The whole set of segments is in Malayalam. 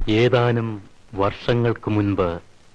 ഏതാനും വർഷങ്ങൾക്ക് മുൻപ്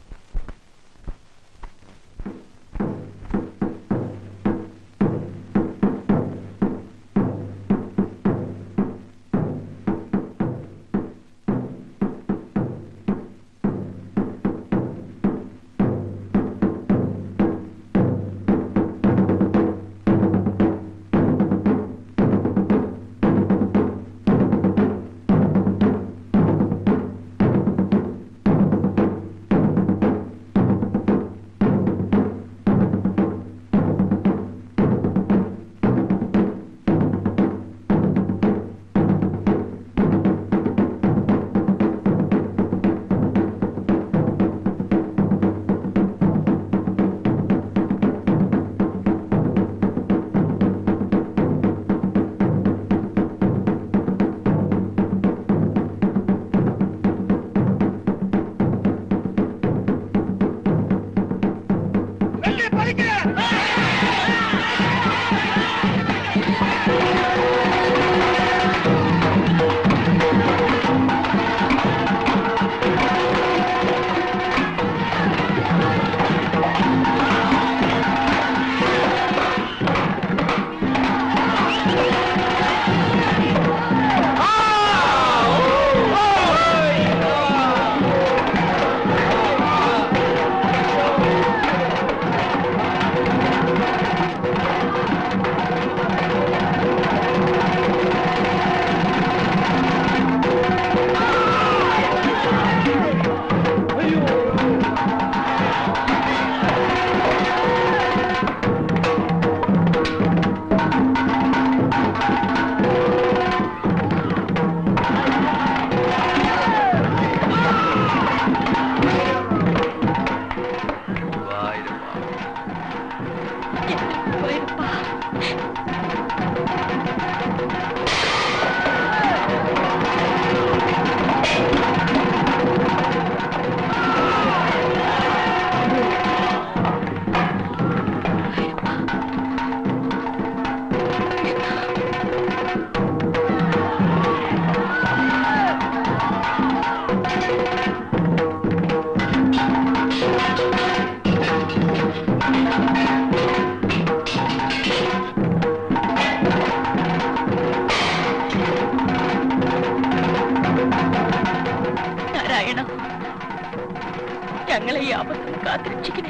നാരായണ ഞങ്ങളെ ഈ ആപത്തിൽ കാത്തിരക്ഷിക്കണേ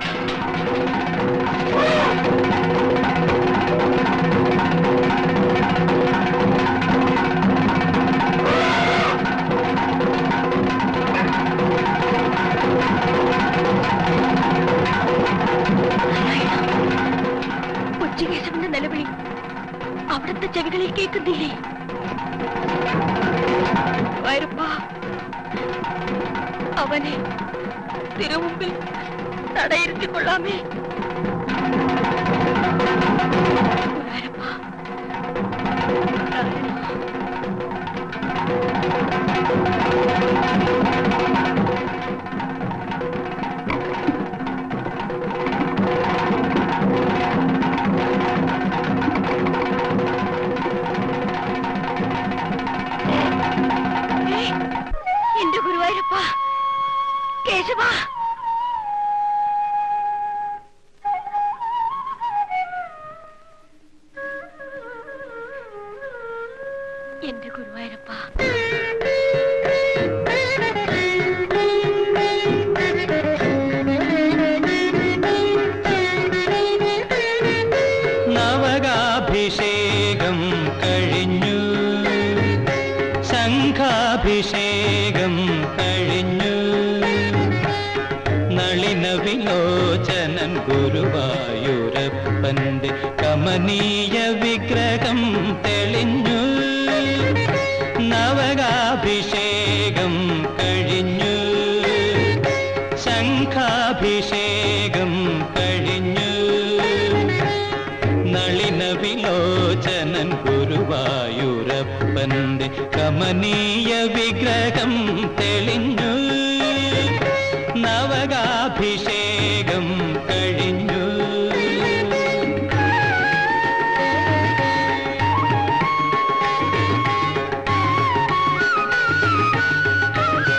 കൊച്ചുകേശവന്റെ നിലവിളി അവിടുത്തെ ചെവികളിൽ കേൾക്കുന്നില്ലേ വരപ്പാ അവനെ തിരുമുമ്പിൽ തടയിരുത്തിക്കൊള്ളാമേ ഗുരുവായൂരപ്പാ. നാരായണ. ഏയ്, എന്റെ ഗുരുവായൂരപ്പ കേശവ എന്റെ ഗുരുവായൂരപ്പ നവകാഭിഷേകം കഴിഞ്ഞു ശംഖാഭിഷേകം കഴിഞ്ഞു നളിന വിലോചനൻ ഗുരുവായൂരപ്പന്റെ കമനീയ വിഗ്രഹം തെളിഞ്ഞു നവകാഭിഷേകം കഴിഞ്ഞു ശംഖാഭിഷേകം കഴിഞ്ഞു നളിന വിലോചനൻ ഗുരുവായൂരപ്പന്റെ കമനീയ വിഗ്രഹം തെളിഞ്ഞു നവകാഭിഷേകം കഴിഞ്ഞു ആ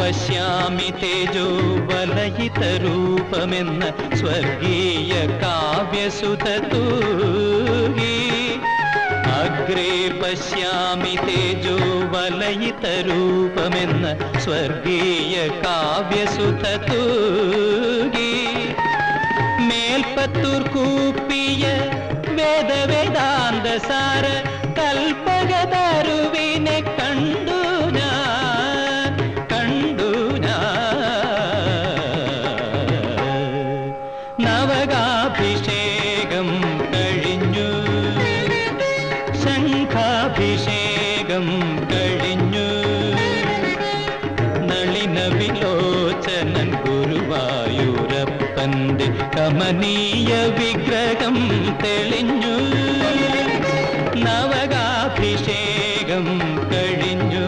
പശ്യാമി തേജോ വലയിതരൂപമെന്ന സ്വർഗീയ കാവ്യസുത തൂകി അഗ്രേ പശ്യാമി തേജോ വലയിതരൂപമെന്ന സ്വർഗീയ കാവ്യസുത തൂകി മേൽപ്പത്തൂർ കൂപ്പിയ വേദവേദാന്ത സാര കൽപ്പകതരുവിനെ കണ്ടു ഞാൻ കണ്ടു ഞാൻ നവകാഭിഷേകം കഴിഞ്ഞു ശംഖാഭിഷേകം കഴിഞ്ഞു നളിന വിലോചനൻ ഗുരുവായൂരപ്പന്റെ കമനീയ വിഗ്രഹം തെളിഞ്ഞു നവകാഭിഷേകം കഴിഞ്ഞു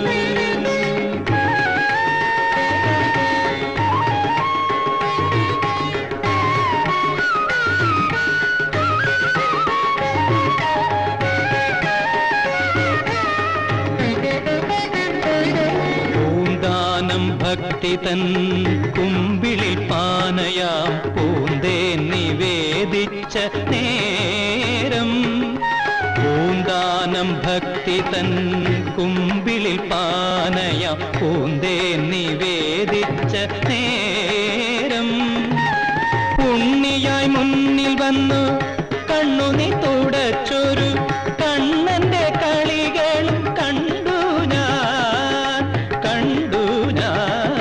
പൂന്താനം ഭക്തി തൻ കുമ്പിളിൽ പാനയാം പൂന്തേ നിവേദിച്ച നേരം പൂന്താനം ഭക്തി തൻ കുമ്പിളിൽ പാനയാം പൂന്തേ നിവേദിച്ച നേരം ഉണ്ണിയായി മുന്നിൽ വന്നു കണ്ണുനി തുടച്ചൊരു കണ്ണന്റെ കളികളും കണ്ടു ഞാൻ കണ്ടു ഞാൻ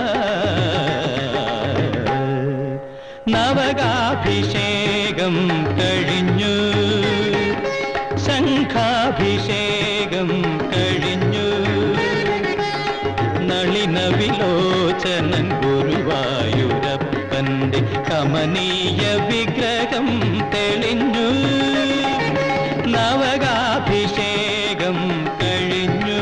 നവകാഭിഷേകം കഴിഞ്ഞു ശംഖാഭിഷേകം കഴിഞ്ഞു നളിന വിലോചനൻ ഗുരുവായൂരപ്പന്റെ കമനീയ വിഗ്രഹം തെളിഞ്ഞു നവകാഭിഷേകം കഴിഞ്ഞു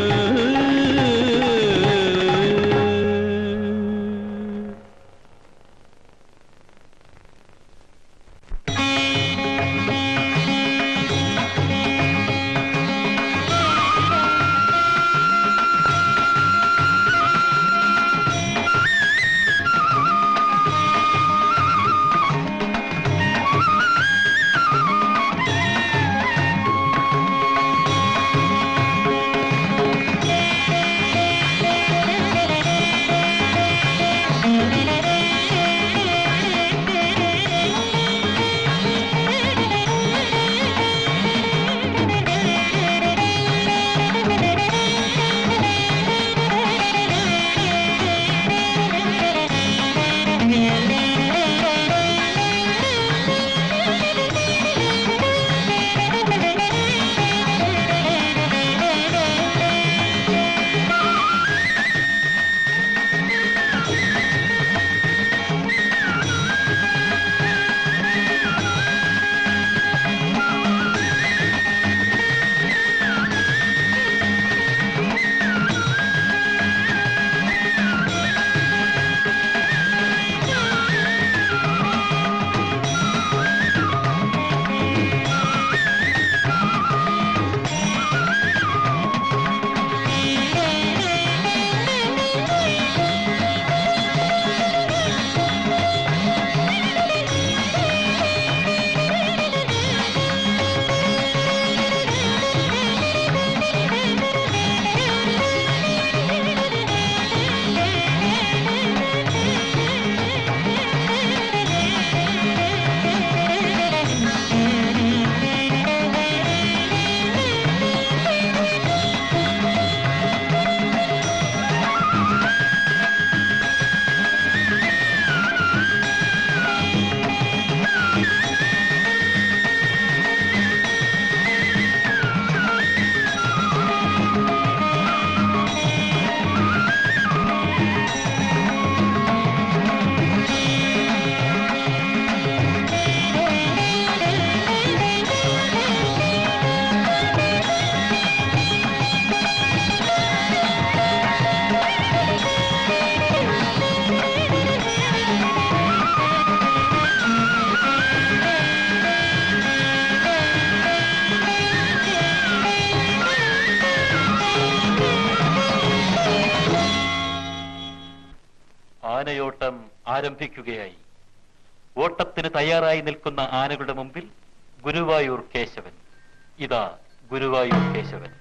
ആരംഭിക്കുകയായി ഓട്ടത്തിന് തയ്യാറായി നിൽക്കുന്ന ആനകളുടെ മുമ്പിൽ ഗുരുവായൂർ കേശവൻ ഇതാ ഗുരുവായൂർ കേശവൻ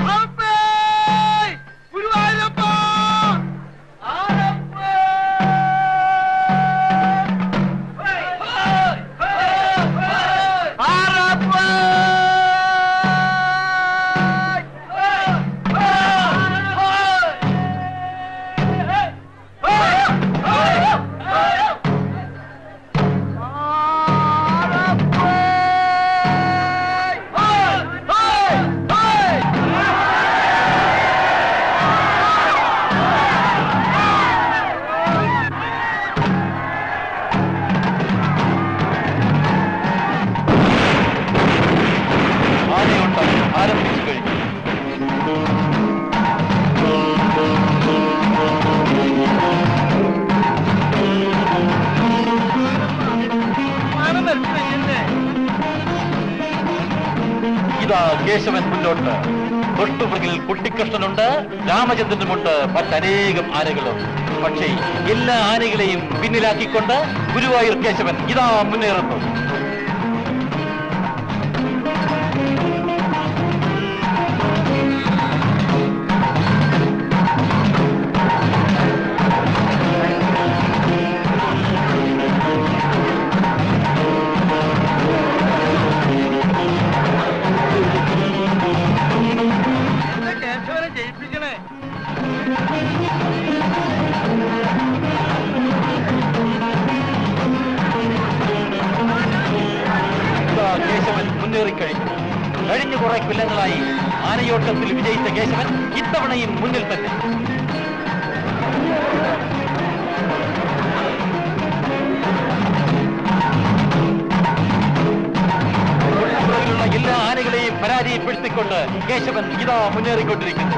ആനയോട്ടം ആരംഭിച്ചു കഴിഞ്ഞു ഇതാ കേശവൻ മുന്നോട്ട് തൊട്ടുപുറകിൽ കുട്ടിക്കൃഷ്ണനുണ്ട് രാമചന്ദ്രനുമുണ്ട് മറ്റനേകം ആനകളും പക്ഷേ എല്ലാ ആനകളെയും പിന്നിലാക്കിക്കൊണ്ട് ഗുരുവായൂർ കേശവൻ ഇതാ മുന്നേറുന്നു ഇതാ കേശവൻ മുന്നേറിക്കഴിഞ്ഞു കഴിഞ്ഞ കുറെ കൊല്ലങ്ങളായി ആനയോട്ടത്തിൽ വിജയിച്ച കേശവൻ ഇത്തവണയും മുന്നിൽ തന്നെ പുറകിലുള്ള എല്ലാ ആനകളെയും പരാജയപ്പെടുത്തിക്കൊണ്ട് കേശവൻ ഇതാ മുന്നേറിക്കൊണ്ടിരിക്കുന്നു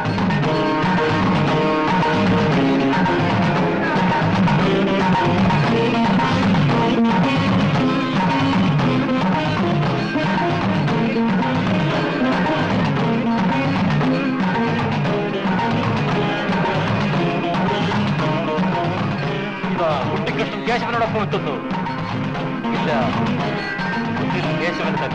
ഇതാ കുട്ടിക്കൃഷ്ണൻ കേശവനോടൊപ്പം എത്തുന്നു ഇല്ല മുന്നിൽ കേശവൻ തന്നെ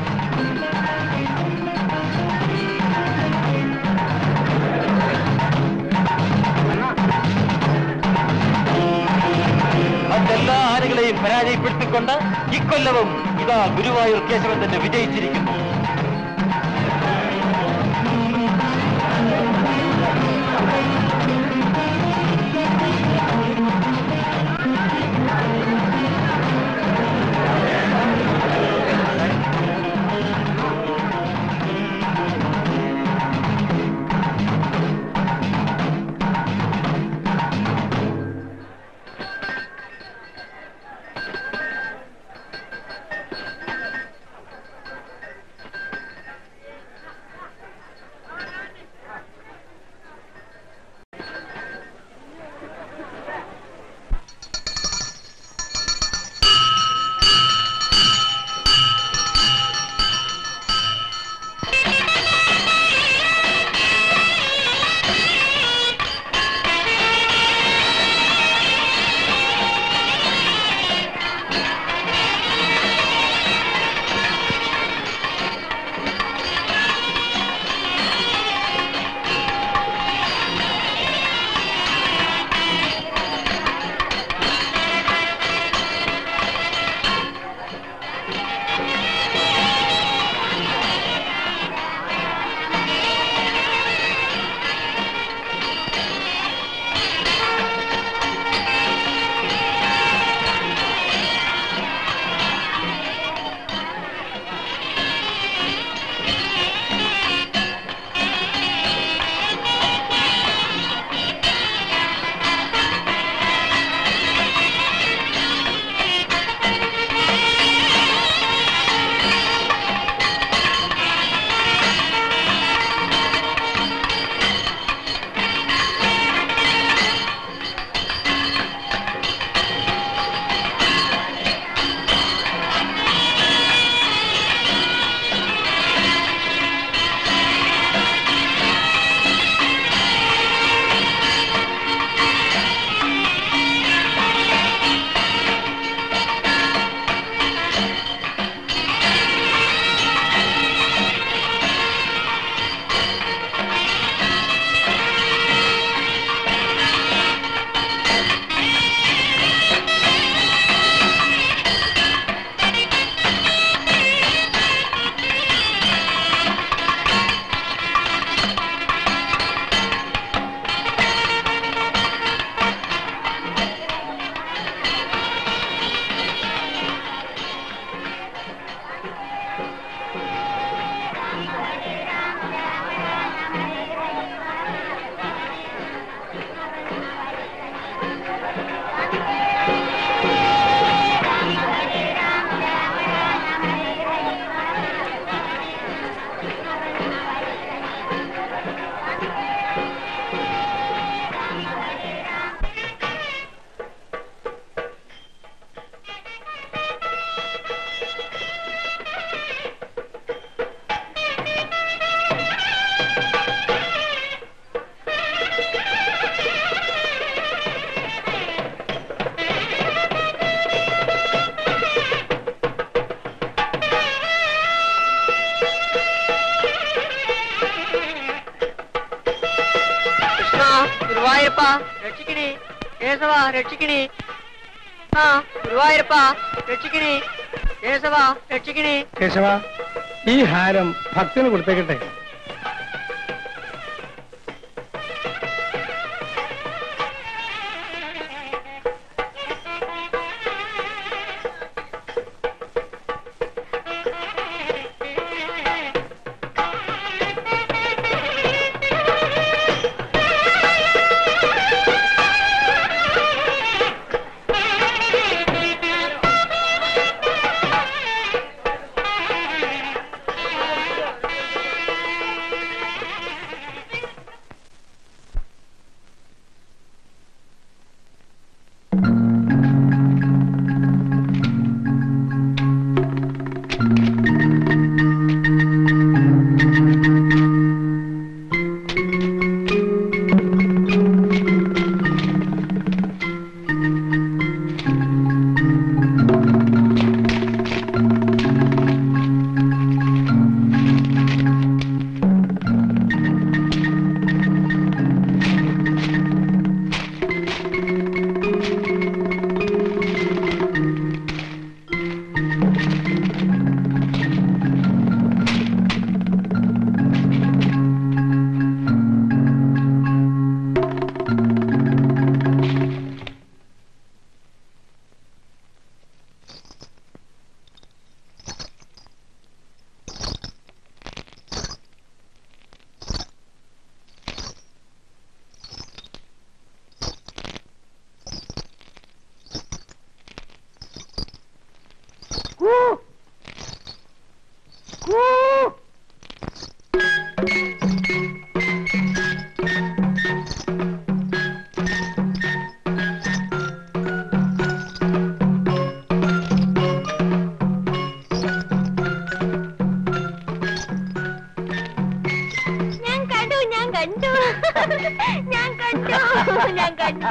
മറ്റെല്ലാ ആനകളെയും പരാജയപ്പെടുത്തിക്കൊണ്ട് ഇക്കൊല്ലവും ഇതാ ഗുരുവായൂർ കേശവൻ തന്നെ വിജയിച്ചിരിക്കുന്നു ഗുരുവായൂരപ്പ രക്ഷിക്കണേ കേശവ രക്ഷിക്കണേ ആ ഗുരുവായൂരപ്പ രക്ഷിക്കണേ കേശവ രക്ഷിക്കണേ കേശവ ഈ ഹാരം ഭക്തന് കൊടുത്തേക്കട്ടെ ഞാൻ കണ്ടു ഞാൻ കണ്ടു ഞാൻ കണ്ടു ഞാൻ കണ്ടു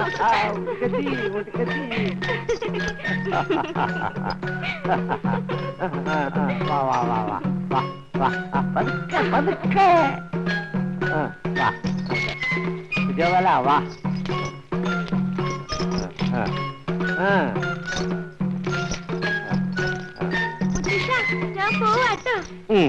വാ വാ വാ വാ വാ വാ ആ, പതുക്കെ പതുക്കെ ആ, വാ വിജയവല വാ ആ, ആ, ആ. മുത്തശ്ശ, ഞാൻ പോവാട്ടോ ഉം.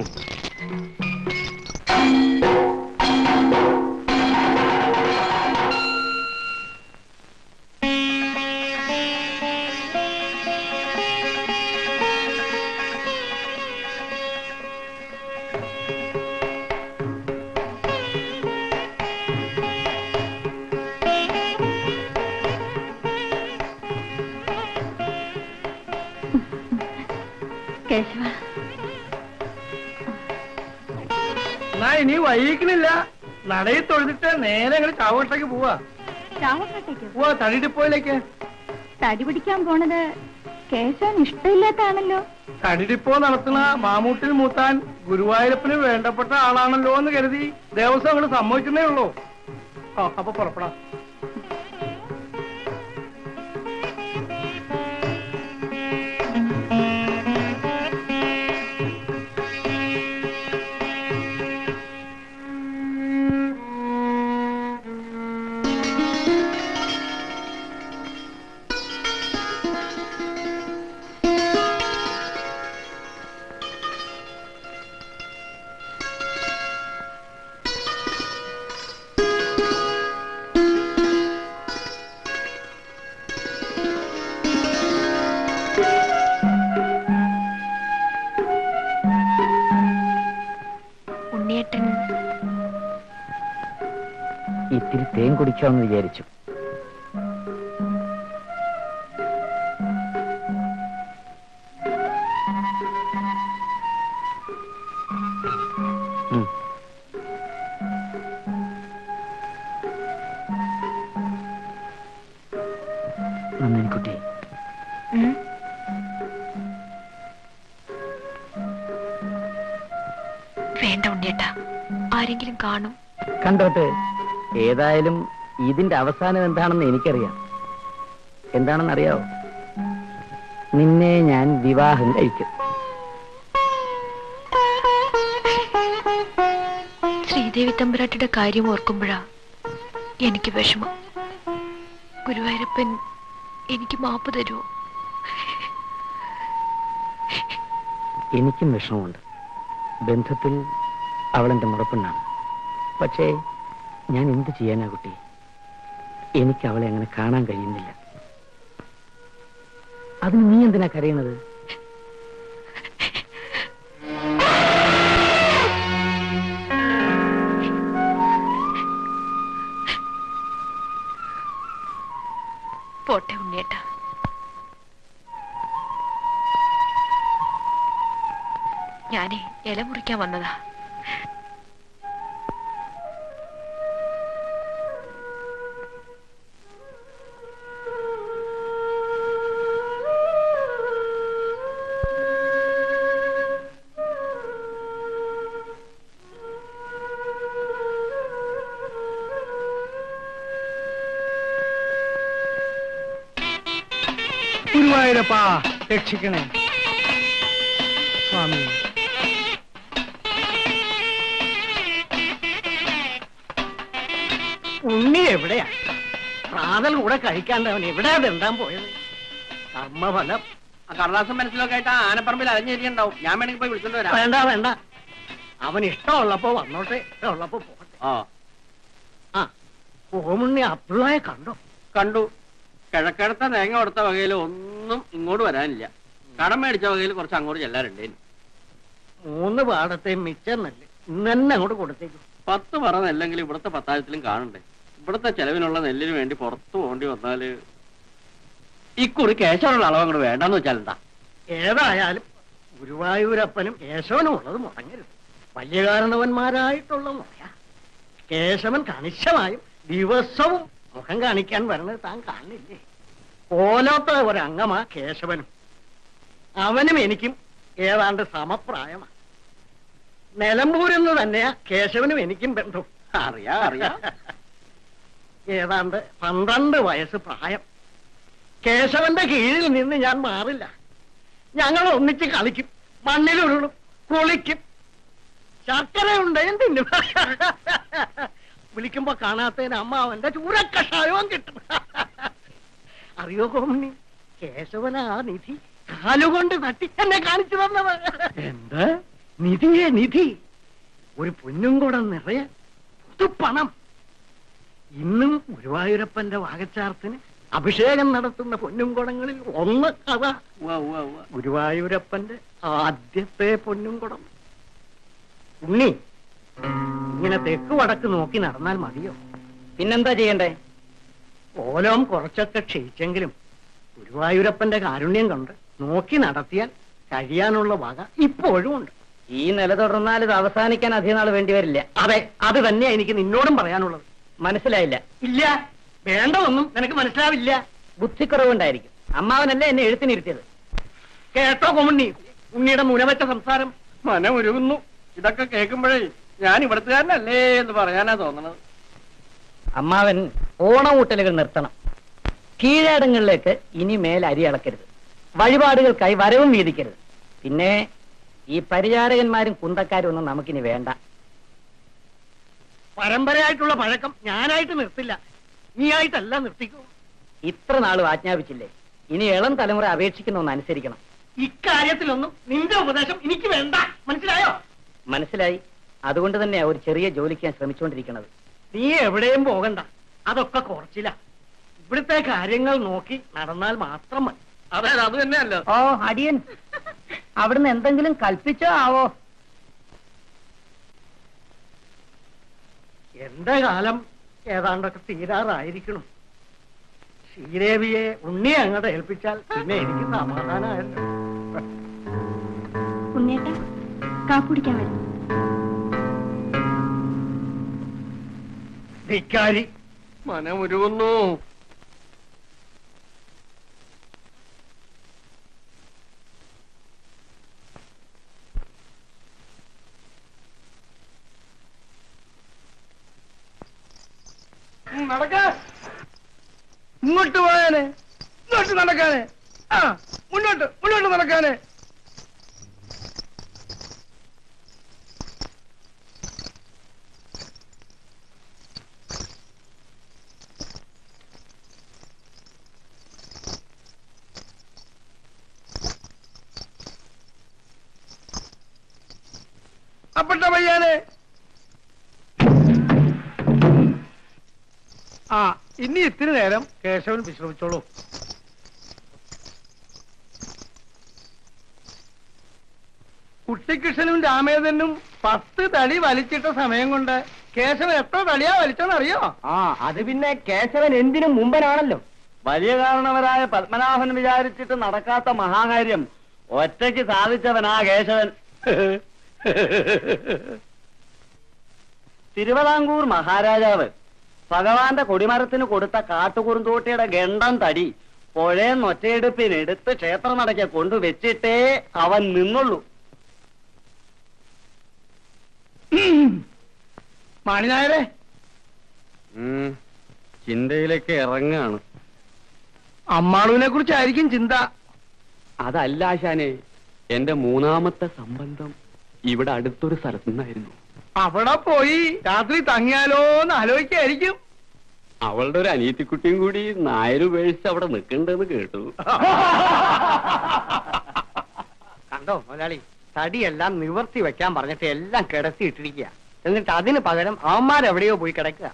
കേശവ എന്നാ ഇനി വൈകിക്കണില്ല നടയിൽ തൊഴുതിട്ട് നേരെ ഞങ്ങൾ ചാവട്ടേക്ക് പോവാ ചാവക്കാട്ടേക്കോ പോവാ തടിഡിപ്പോയിലേക്ക് തടി പിടിക്കാൻ പോണത് കേശവൻ ഇഷ്ടമില്ലാത്താണല്ലോ തടിഡിപ്പോ നടത്തുന്ന മാമൂട്ടിൽ മൂത്താൻ ഗുരുവായൂരപ്പന് വേണ്ടപ്പെട്ട ആളാണല്ലോ എന്ന് കരുതി ദേവസ്വം അങ്ങോട്ട് സമ്മതിക്കുന്നേ ഉള്ളൂ ആ അപ്പൊ പുറപ്പെടാം ഉണ്ണിയേട്ടൻ ഇത്തിരി തേൻ കുടിക്കാമെന്ന് വിചാരിച്ചു ഉം. നന്ദിനിക്കുട്ടി ഉം? വേണ്ട ഉണ്ണിയേട്ടാ ആരെങ്കിലും കാണും കണ്ടോട്ടെ ഏതായാലും ഇതിന്റെ അവസാനം എന്താണെന്ന് എനിക്കറിയാം എന്താണെന്ന് അറിയാവോ നിന്നെ ഞാൻ വിവാഹം കഴിക്കും ശ്രീദേവി തമ്പുരാട്ടിയുടെ കാര്യം ഓർക്കുമ്പോഴാ എനിക്ക് വിഷമം ഗുരുവായൂരപ്പൻ എനിക്ക് മാപ്പ് തരുമോ എനിക്കും വിഷമമുണ്ട് ബന്ധത്തിൽ അവളെന്റെ മുറപ്പെണ്ണാണ് പക്ഷേ ഞാൻ എന്ത് ചെയ്യാനാ കുട്ടി എനിക്ക് അവളെ അങ്ങനെ കാണാൻ കഴിയുന്നില്ല അതിന് നീ എന്തിനാ കരയണത് പോട്ടെ ഉണ്ണിയേട്ടാ ഞാനേ ഇല മുറിക്കാൻ വന്നതാ ഗുരുവായൂരപ്പാ രക്ഷിക്കണേ സ്വാമി ഉണ്ണി എവിടെയാ പ്രാതൽ കൂടെ കഴിക്കാണ്ട് അവൻ എവിടെയാ ദണ്ടാൻ പോയത് കർമ്മഫലം ആ കടലാസം മനസ്സിലൊക്കെ ആയിട്ട് ആ ആനപ്പറമ്പിൽ അലഞ്ഞേരിയുണ്ടാവും ഞാൻ വേണമെങ്കിൽ പോയി വിളിച്ചോണ്ട് വരാം വേണ്ട വേണ്ട അവൻ ഇഷ്ടമുള്ളപ്പോ വന്നോട്ടെ ഇഷ്ടമുള്ളപ്പോ പോട്ടെ ആ ആ ഓമുണ്ണി അപ്പിള്ളായെ കണ്ടോ കണ്ടു കിഴക്കടത്ത തേങ്ങ കൊടുത്ത വകയിൽ ഒന്നും ഇങ്ങോട്ട് വരാനില്ല കടം മേടിച്ച വകയിൽ കുറച്ച് അങ്ങോട്ട് ചെല്ലാറുണ്ടേന് മൂന്ന് പാടത്തെ മിച്ചം നെല്ല് ഇന്ന് തന്നെ അങ്ങോട്ട് കൊടുത്തേക്കും പത്ത് പറ നെല്ലെങ്കിൽ ഇവിടുത്തെ പത്താഴത്തിലും കാണണ്ടേ ഇവിടുത്തെ ചെലവിനുള്ള നെല്ലിന് വേണ്ടി പുറത്തു പോകേണ്ടി വന്നാല് ഇക്കുറി കേശവനുള്ള അളവ് അങ്ങോട്ട് വേണ്ടെന്ന് വെച്ചാൽ എന്താ ഏതായാലും ഗുരുവായൂരപ്പനും കേശവനും ഉള്ളത് മുടങ്ങരുത് വലിയ കാരണവന്മാരായിട്ടുള്ള മുറയ കേശവൻ കണിശമായും ദിവസവും മുഖം കാണിക്കാൻ വരുന്നത് താൻ കാണില്ലേ ഓലോത്ത ഒരംഗമാ കേശവനും അവനും എനിക്കും ഏതാണ്ട് സമപ്രായമാണ് നിലമ്പൂരിൽ നിന്ന് തന്നെയാ കേശവനും എനിക്കും ബന്ധം അറിയാ അറിയാ ഏതാണ്ട് പന്ത്രണ്ട് വയസ്സ് പ്രായം കേശവന്റെ കീഴിൽ നിന്ന് ഞാൻ മാറില്ല ഞങ്ങൾ ഒന്നിച്ച് കളിക്കും മണ്ണിലുരുളും കുളിക്കും ശർക്കര ഉണ്ടേം തിന്നും വിളിക്കുമ്പോ കാണാത്തതിന് അമ്മ അവന്റെ ചൂരക്കഷായവും കിട്ടും അറിയോ കോമണി കേശവന ആ നിധി കാലുകൊണ്ട് തട്ടി എന്നെ കാണിച്ചു തന്നത് എന്ത് നിധിയെ നിധി ഒരു പൊന്നും കൂടെ നിറയെ പുതുപ്പണം ഇന്നും ഗുരുവായൂരപ്പന്റെ വാകച്ചാർത്തിന് അഭിഷേകം നടത്തുന്ന പൊന്നുംകുടങ്ങളിൽ ഒന്ന് അതാ ഉവ്വ, ഉവ്വ, ഉവ്വ. ഗുരുവായൂരപ്പന്റെ ആദ്യത്തെ പൊന്നുംകുടം ഉണ്ണി ഇങ്ങനെ തെക്ക് വടക്ക് നോക്കി നടന്നാൽ മതിയോ പിന്നെന്താ ചെയ്യണ്ടേ ഓലം കുറച്ചൊക്കെ ക്ഷയിച്ചെങ്കിലും ഗുരുവായൂരപ്പന്റെ കാരുണ്യം കൊണ്ട് നോക്കി നടത്തിയാൽ കഴിയാനുള്ള വക ഇപ്പോഴും ഉണ്ട് ഈ നില തുടർന്നാൽ ഇത് അവസാനിക്കാൻ അധികം നാൾ വേണ്ടി വരില്ല അതെ അത് തന്നെയാ എനിക്ക് നിന്നോടും പറയാനുള്ളത് മനസ്സിലായില്ല ഇല്ല വേണ്ടതൊന്നും നിനക്ക് മനസ്സിലാവില്ല ബുദ്ധിക്കുറവുണ്ടായിരിക്കും അമ്മാവനല്ലേ എന്നെ എഴുത്തിനിരുത്തിയത് കേട്ടോ കൊമുണ്ണി ഉണ്ണിയുടെ മുനവറ്റ സംസാരം മനമുരുകുന്നു ഇതൊക്കെ കേൾക്കുമ്പോഴേ ഞാൻ ഇവിടുത്തുകാരനല്ലേ എന്ന് പറയാനാ തോന്നണത് അമ്മാവൻ ഓണമൂട്ടലുകൾ നിർത്തണം കീഴടങ്ങളിലേക്ക് ഇനി മേൽ അരി അളക്കരുത് വഴിപാടുകൾക്കായി വരവും വീതിക്കരുത് പിന്നെ ഈ പരിചാരകന്മാരും കുന്തക്കാരും ഒന്നും നമുക്കിനി വേണ്ട പരമ്പരയായിട്ടുള്ള പഴക്കം ഞാനായിട്ട് നിർത്തില്ല നീയായിട്ടല്ല നിർത്തിക്കൂ ഇത്ര നാളും ആജ്ഞാപിച്ചില്ലേ ഇനി ഇളം തലമുറ അപേക്ഷിക്കുന്ന ഒന്ന് അനുസരിക്കണം ഇക്കാര്യത്തിലൊന്നും നിന്റെ ഉപദേശം എനിക്ക് വേണ്ട മനസ്സിലായോ മനസ്സിലായി അതുകൊണ്ട് തന്നെയാ ഒരു ചെറിയ ജോലിക്ക് ഞാൻ ശ്രമിച്ചുകൊണ്ടിരിക്കുന്നത് നീ എവിടെയും പോകണ്ട അതൊക്കെ കുറച്ചില്ല ഇവിടുത്തെ കാര്യങ്ങൾ നോക്കി നടന്നാൽ മാത്രം മതി അതെ അത് തന്നെയല്ലോ ഓ അടിയൻ അവിടുന്ന് എന്തെങ്കിലും കൽപ്പിച്ചോ ആവോ എന്റെ കാലം ഏതാണ്ടൊക്കെ തീരാറായിരിക്കണം ശ്രീദേവിയെ ഉണ്ണിയെ അങ്ങോട്ട് ഏൽപ്പിച്ചാൽ പിന്നെ എനിക്ക് സമാധാനമായല്ലോ ഉണ്ണിയേട്ടാ കാപ്പുടിക്കാൻ വരും ധിക്കാരി മനമുരുകുന്നു നടക്ക ഇങ്ങോട്ട് പോയാനെ ഇങ്ങോട്ട് നടക്കാനെ ആ മുന്നോട്ട് മുന്നോട്ട് നടക്കാനെ അപ്പട്ട പയ്യാനെ ആ ഇനി ഇത്തിരി നേരം കേശവൻ വിശ്രമിച്ചോളൂ കുട്ടിക്കൃഷ്ണനും രാമേന്ദ്രനും പത്ത് തടി വലിച്ചിട്ട സമയം കൊണ്ട് കേശവൻ എത്ര തടിയാ വലിച്ചോന്നറിയോ ആ അത് പിന്നെ കേശവൻ എന്തിനും മുമ്പനാണല്ലോ വലിയ കാരണവരായ പത്മനാഭൻ വിചാരിച്ചിട്ട് നടക്കാത്ത മഹാകാര്യം ഒറ്റയ്ക്ക് സാധിച്ചവനാ കേശവൻ തിരുവിതാംകൂർ മഹാരാജാവ് ഭഗവാന്റെ കൊടിമരത്തിന് കൊടുത്ത കാട്ടുകുറുന്തോട്ടിയുടെ ഗണ്ടം തടി പുഴയെന്ന് ഒറ്റയെടുപ്പിന് എടുത്ത് ക്ഷേത്ര നടക്കെ കൊണ്ടുവച്ചിട്ടേ അവൻ നിന്നുള്ളൂ മാണിനായരെ ചിന്തയിലേക്ക് ഇറങ്ങാണ് അമ്മാളുവിനെ കുറിച്ചായിരിക്കും ചിന്ത അതല്ല ആശാനെ എന്റെ മൂന്നാമത്തെ സംബന്ധം ഇവിടെ അടുത്തൊരു സ്ഥലത്തു നിന്നായിരുന്നു അവിടെ പോയി രാത്രി തങ്ങിയാലോ എന്ന് ആലോചിക്കായിരിക്കും അവളുടെ ഒരു അനിയത്തിക്കുട്ടിയും കൂടി നായര് ഉപേക്ഷിച്ച് അവിടെ നിൽക്കണ്ടെന്ന് കേട്ടു കണ്ടോ മുതലാളി തടിയെല്ലാം നിവർത്തി വെക്കാൻ പറഞ്ഞിട്ട് എല്ലാം കിടത്തി ഇട്ടിരിക്കുക എന്നിട്ട് അതിന് പകരം അവന്മാരെവിടെയോ പോയി കിടക്കുക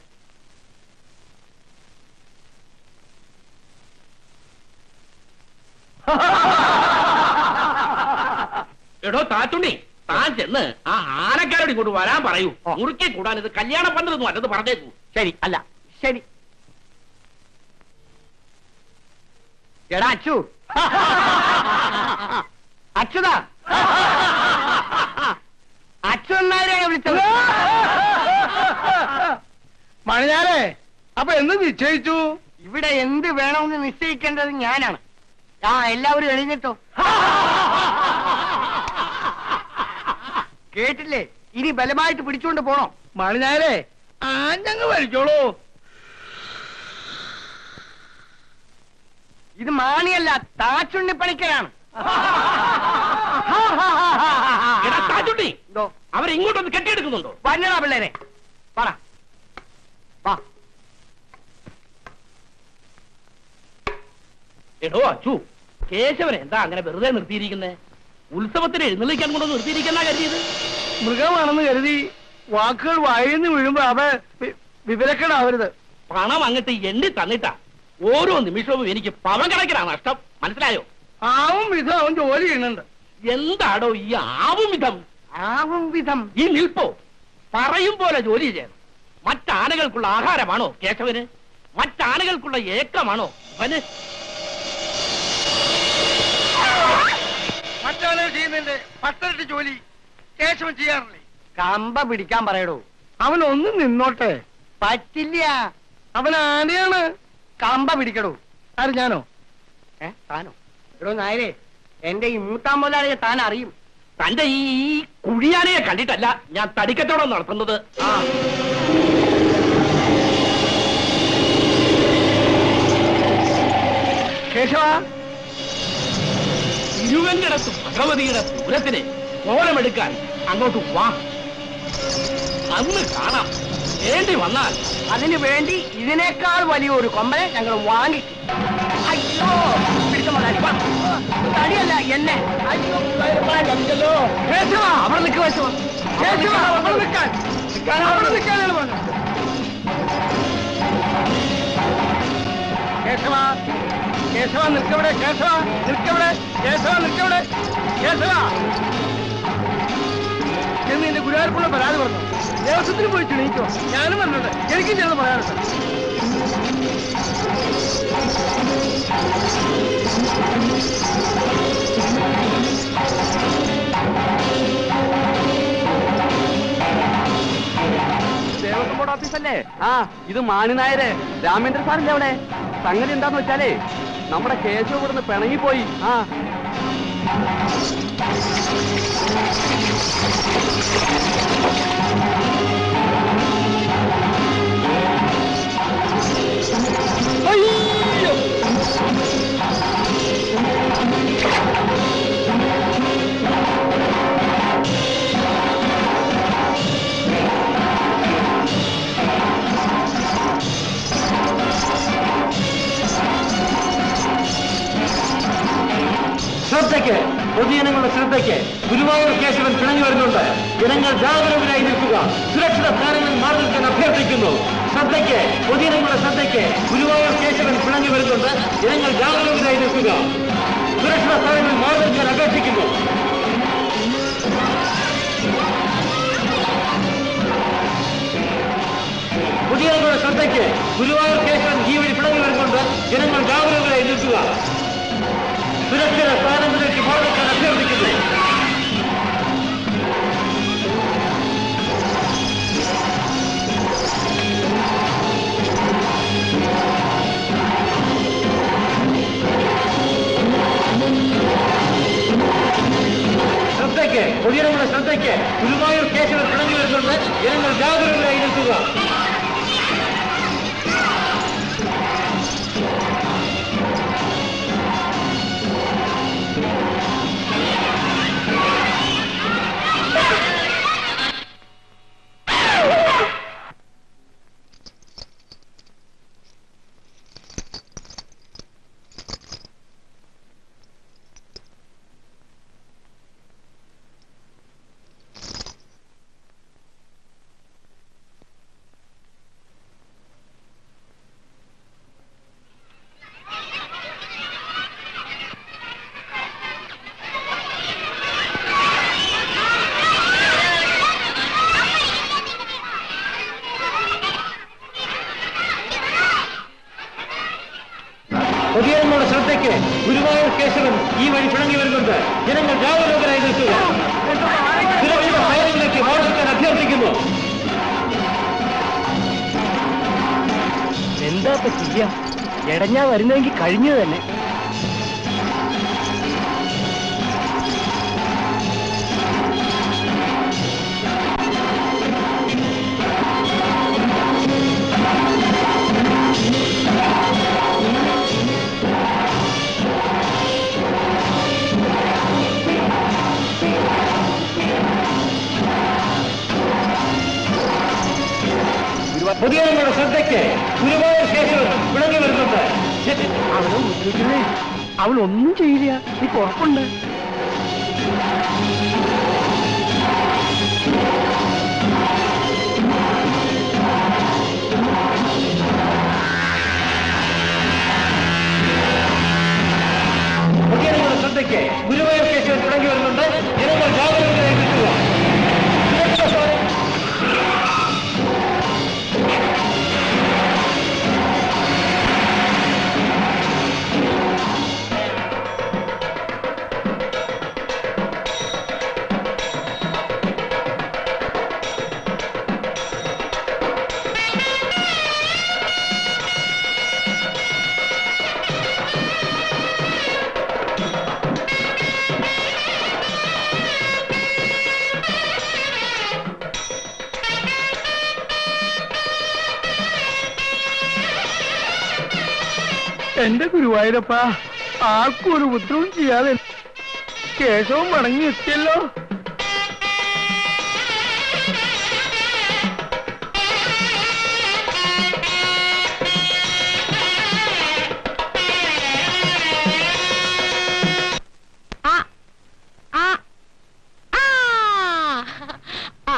എടോ താറ്റുണ്ണി താൻ ചെന്ന് ആ ആനക്കാരോട് ഇങ്ങോട്ട് വരാൻ പറയൂ മുറുക്കി കൂടാൻ ഇത് കല്യാണ പന്തലൊന്നും അല്ലെന്ന് പറഞ്ഞേക്കൂ ശരി അല്ല ശരി എടാ അച്ചു അച്യുതാ അച്ചു എന്നാരെയാണ് വിളിച്ചത് മണിഞ്ഞാലേ അപ്പൊ എന്ത് നിശ്ചയിച്ചു ഇവിടെ എന്ത് വേണമെന്ന് നിശ്ചയിക്കേണ്ടത് ഞാനാണ് ആ എല്ലാവരും എഴുന്നേറ്റോ കേട്ടില്ലേ ഇനി ബലമായിട്ട് പിടിച്ചുകൊണ്ട് പോണോ മണിഞ്ഞാലേ ആഞ്ഞങ്ങ് വലിച്ചോളൂ ഇത് മാണിയല്ല താച്ചുണ്ണി പണിക്കരാണ് എടാ താറ്റുണ്ണി എന്തോ അവരിങ്ങോട്ടൊന്ന് കെട്ടിയെടുക്കുന്നുണ്ടോ വന്നടാ പിള്ളേരെ പറ വാ എടോ അച്ചു കേശവനെ എന്താ അങ്ങനെ വെറുതെ നിർത്തിയിരിക്കുന്നേ ഉത്സവത്തിന് എഴുന്നള്ളിക്കാൻ കൊണ്ടൊന്ന് നിർത്തിയിരിക്കുന്ന കരുതിയത് മൃഗമാണെന്ന് കരുതി വാക്കുകൾ വായിന്ന് വീഴുമ്പോ അവ വി- വിവരക്കേടാവരുത് പണം അങ്ങട്ട് എണ്ണി തന്നിട്ടാ ഓരോ നിമിഷവും എനിക്ക് പവൻ കണക്കിനാ നഷ്ടം മനസ്സിലായോ ആവും വിധം അവൻ ജോലി ചെയ്യുന്നുണ്ട് എന്താടോ ഈ ആവും വിധം ആവും വിധം ഈ നിൽപ്പോ പറയും പോലെ ജോലി ചെയ്യണം മറ്റാനകൾക്കുള്ള ആഹാരമാണോ കേശവന് മറ്റാനകൾക്കുള്ള ഏക്കമാണോ അവന് മറ്റാളുകൾ ചെയ്യുന്നതിന്റെ പത്തരട്ട് ജോലി കേശവൻ ചെയ്യാറില്ലേ കമ്പ പിടിക്കാൻ പറയടോ അവൻ ഒന്നും നിന്നോട്ടെ പറ്റില്ല അവൻ ആനയാണ് കമ്പ പിടിക്കടോ ആര് ഞാനോ ഏ താനോ എടോ നായരെ എന്റെ ഈ മൂത്താം മുതലാളിയെ താൻ അറിയും തന്റെ ഈ ഈ കുഴിയാനയെ കണ്ടിട്ടല്ല ഞാൻ തടിക്കച്ചവടം നടത്തുന്നത് ആ കേശവ ഇരുവങ്കിടത്ത് ഭഗവതിയുടെ പൂരത്തിന് കോലമെടുക്കാൻ അങ്ങോട്ട് വാ അന്ന് കാണാം വേണ്ടി വന്നാൽ അതിനു വേണ്ടി ഇതിനേക്കാൾ വലിയൊരു കൊമ്പനെ ഞങ്ങൾ വാങ്ങിക്കും അയ്യോ പിടിച്ച മുതലാളി വാ. തടിയല്ല എന്നെ അയ്യോ കടിച്ചല്ലോ കേശവ അവിടെ നിൽക്കുക കേശവ കേശവ അവിടെ നിൽക്കാൻ നിൽക്കാൻ അവിടെ നിൽക്കാനാണ് പറഞ്ഞത് കേശവ കേശവ നിൽക്കവിടെ കേശവ നിൽക്കവിടെ കേശവ നിൽക്കവിടെ കേശവ എന്ന് എന്റെ ഗുരുവായൂർപ്പുള്ള പരാതി പറഞ്ഞു ദേവസ്വത്തിന് പോയി ക്ഷണിക്കോ ഞാനും വന്നിട്ടുണ്ട് എനിക്കും ചെന്ന് പറയാനുണ്ട് ദേവസ്വം ബോർഡ് ഓഫീസല്ലേ ആ ഇത് മാണിനായര് രാമേന്ദ്ര സാറിന്റെ അവിടെ സംഗതി എന്താന്ന് വെച്ചാലേ നമ്മുടെ കേശവ് ഇവിടുന്ന് പിണങ്ങിപ്പോയി ആ ശ്രദ്ധയ്ക്ക് പൊതുജനങ്ങളുടെ ശ്രദ്ധയ്ക്ക് ഗുരുവായൂർ കേശവൻ പിണങ്ങി വരുന്നുണ്ട് ജനങ്ങൾ ജാഗരൂകരായി നിൽക്കുക സുരക്ഷിത സ്ഥാനങ്ങളിൽ മാറി നിൽക്കാൻ അഭ്യർത്ഥിക്കുന്നു ശ്രദ്ധയ്ക്ക് പൊതുജനങ്ങളുടെ ശ്രദ്ധയ്ക്ക് ഗുരുവായൂർ കേശവൻ പിണങ്ങി വരുന്നുണ്ട് ജനങ്ങൾ ജാഗരൂകരായി നിൽക്കുക സുരക്ഷിത സ്ഥാനങ്ങളിൽ മാറി നിൽക്കാൻ അപേക്ഷിക്കുന്നു പൊതുജനങ്ങളുടെ ശ്രദ്ധയ്ക്ക് ഗുരുവായൂർ കേശവൻ ഈ വഴി പിണങ്ങി വരുന്നുണ്ട് ജനങ്ങൾ ജാഗരൂകരായി നിൽക്കുക സുരക്ഷിത സ്ഥാനങ്ങളിലേക്ക് മാറി നിൽക്കാൻ അഭ്യർത്ഥിക്കുന്നു ശ്രദ്ധയ്ക്ക് പൊതുജനങ്ങളുടെ ശ്രദ്ധയ്ക്ക് ഗുരുവായൂർ കേശവൻ പിണങ്ങി വരുന്നുണ്ട് ജനങ്ങൾ ജാഗരൂകരായി നിൽക്കുക പൊതുജനങ്ങളുടെ ശ്രദ്ധയ്ക്ക് ഗുരുവായൂർ കേശവൻ ഈ വഴി പിണങ്ങി വരുന്നുണ്ട് ജനങ്ങൾ ജാഗരൂകരായി നിൽക്കുക സുരക്ഷിത സ്ഥാനങ്ങളിലേക്ക് മാറി നിൽക്കാൻ അഭ്യർത്ഥിക്കുന്നു എന്താ ഇപ്പൊ ചെയ്യാ എടഞ്ഞാ വരുന്നെങ്കിൽ കഴിഞ്ഞു തന്നെ പൊതുജനങ്ങളുടെ ശ്രദ്ധയ്ക്ക് ഗുരുവായൂർ കേശവൻ പിണങ്ങി വരുന്നുണ്ട് ജന- അവളെ ഉപദ്രവിക്കുന്നേ അവൾ ഒന്നും ചെയ്യില്ല നീ കുഴപ്പമുണ്ട് പൊതുജനങ്ങളുടെ ശ്രദ്ധയ്ക്ക് ഗുരുവായൂർ കേശവൻ പിണങ്ങി വരുന്നുണ്ട് ജനങ്ങൾ ജാഗരൂകരായി നിൽക്കുക സുരക്ഷിത സ്ഥാനം- എന്റെ ഗുരുവായൂരപ്പ ആർക്കും ഒരു ഉപദ്രവം ചെയ്യാതെ കേശവും മടങ്ങി എത്തിയല്ലോ ആ ആ ആ ആ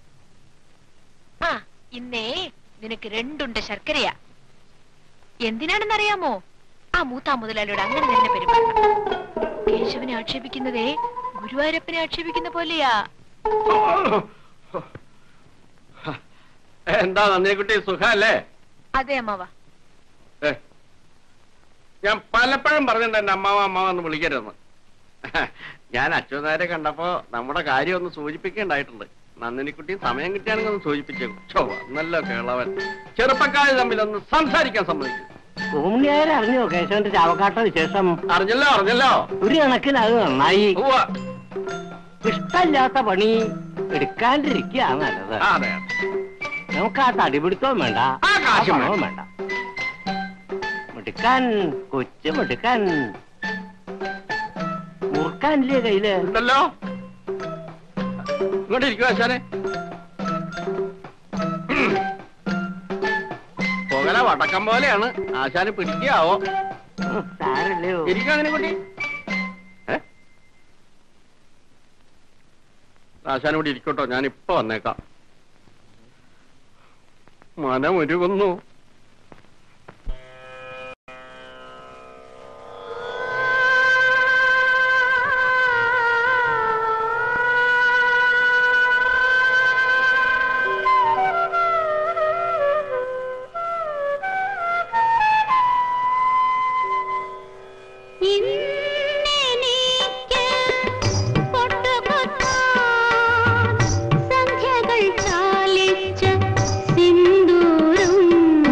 ആ ഇന്നേ നിനക്ക് രണ്ടുണ്ട് ശർക്കരയാ എന്തിനാണെന്നറിയാമോ ആ മൂത്താ മുതലാളിയോട് അങ്ങനെ തന്നെ പെരുമാറണം കേശവനെ ആക്ഷേപിക്കുന്നതേ ഗുരുവായൂരപ്പനെ ആക്ഷേപിക്കുന്ന പോലെയാ എന്താ നന്ദിക്കുട്ടി സുഖല്ലേ അതെ അമ്മാവ ഏ, ഞാൻ പലപ്പോഴും പറഞ്ഞിട്ടുണ്ട് എന്റെ അമ്മാവ അമ്മാവ എന്ന് വിളിക്കരുതെന്ന് ഞാൻ അച്യുതാരെ കണ്ടപ്പോ നമ്മുടെ കാര്യം ഒന്ന് സൂചിപ്പിക്കേണ്ടായിട്ടുണ്ട് നന്ദിനിക്കുട്ടി സമയം കിട്ടിയാണെങ്കിൽ ഒന്ന് സൂചിപ്പിച്ചേക്കും ചോ നല്ല കേളവൻ ചെറുപ്പക്കാർ തമ്മിൽ ഒന്ന് സംസാരിക്കാൻ സമ്മതിക്കും ഭൂമിയാരെ അറിഞ്ഞോ കേശവന്റെ ചാവക്കാട്ട വിശേഷം അറിഞ്ഞല്ലോ അറിഞ്ഞല്ലോ ഒരു കണക്കിന് അത് നന്നായി ഉവ്വ. ഇഷ്ടമില്ലാത്ത പണി എടുക്കാണ്ടിരിക്കുക നല്ലത് ആ, അതെ നമുക്ക് ആ തടിപിടുത്തവും വേണ്ട ആ കാശും പണവും വേണ്ട. വേണ്ട മിടുക്കാൻ കൊച്ചു മിടുക്കാൻ മുറുക്കാനില്ലേ കയ്യില് ഉണ്ടല്ലോ ഇങ്ങോട്ട് ഇരിക്കുക ആശാനെ പുകല വടക്കം പോലെയാണ് ആശാന് പിടിക്കാവോ ഉം, സാരമില്ലയോ ഇരിക്കുക അതിനെ കുട്ടി ആശാൻ ഇവിടെ ഇരിക്കട്ടോ ഞാൻ ഇപ്പൊ വന്നേക്കാം മനമൊരുകുന്നു ഇന്നെനിക്ക് പൊട്ടുകുത്താൻ സന്ധ്യകൾ ചാലിച്ച സിന്ദൂരം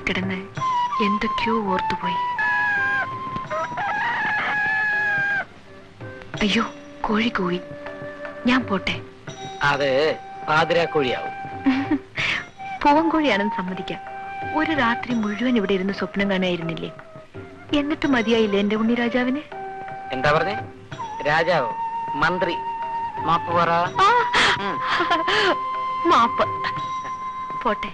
കിടന്ന് എന്തൊക്കെയോ ഓർത്തുപോയി അയ്യോ കോഴി കൂവി ഞാൻ പോട്ടെ അത് പാതിരാക്കോഴിയാവും പൂവൻകോഴിയാണെന്ന് സമ്മതിക്കാം ഒരു രാത്രി മുഴുവൻ ഇവിടെ ഇരുന്ന് സ്വപ്നം കാണായിരുന്നില്ലേ എന്നിട്ട് മതിയായില്ലേ എന്റെ ഉണ്ണിരാജാവിന് എന്താ പറഞ്ഞേ രാജാവ് മന്ത്രി മാപ്പ് പറ ആ! മാപ്പ് പോട്ടെ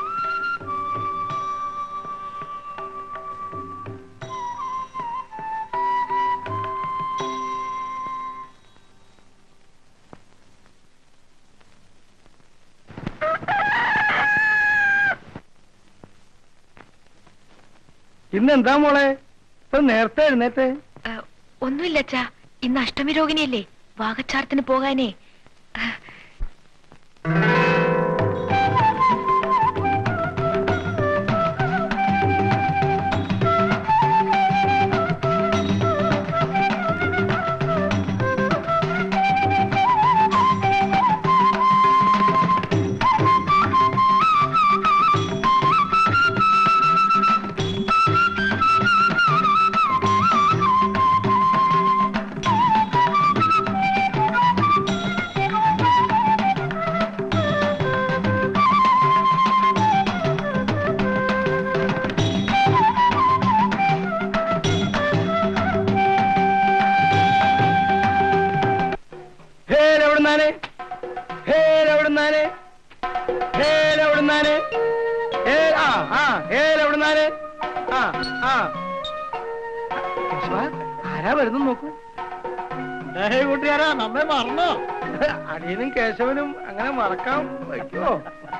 ഇന്ന് എന്താ മോളെ ഇപ്പൊ നേരത്തെ എഴുന്നേറ്റ് ഏ, ഒന്നുമില്ല അച്ഛാ ഇന്ന് അഷ്ടമി രോഗിണിയല്ലേ വാഗച്ചാർത്തിന് പോകാനേ ഹേലെവിടുന്നാണ് ഹേലെവിടുന്നാണ് ഹേലെവിടുന്നാണ് ഹേ ആ ആ ഹേലെവിടുന്നാണ് ആ ആ കേശവ, ആരാ വരുന്നു നോക്കൂ കൂട്ടുകാരാ നമ്മെ മറന്നോ അടിയനും കേശവനും അങ്ങനെ മറക്കാൻ പറ്റുമോ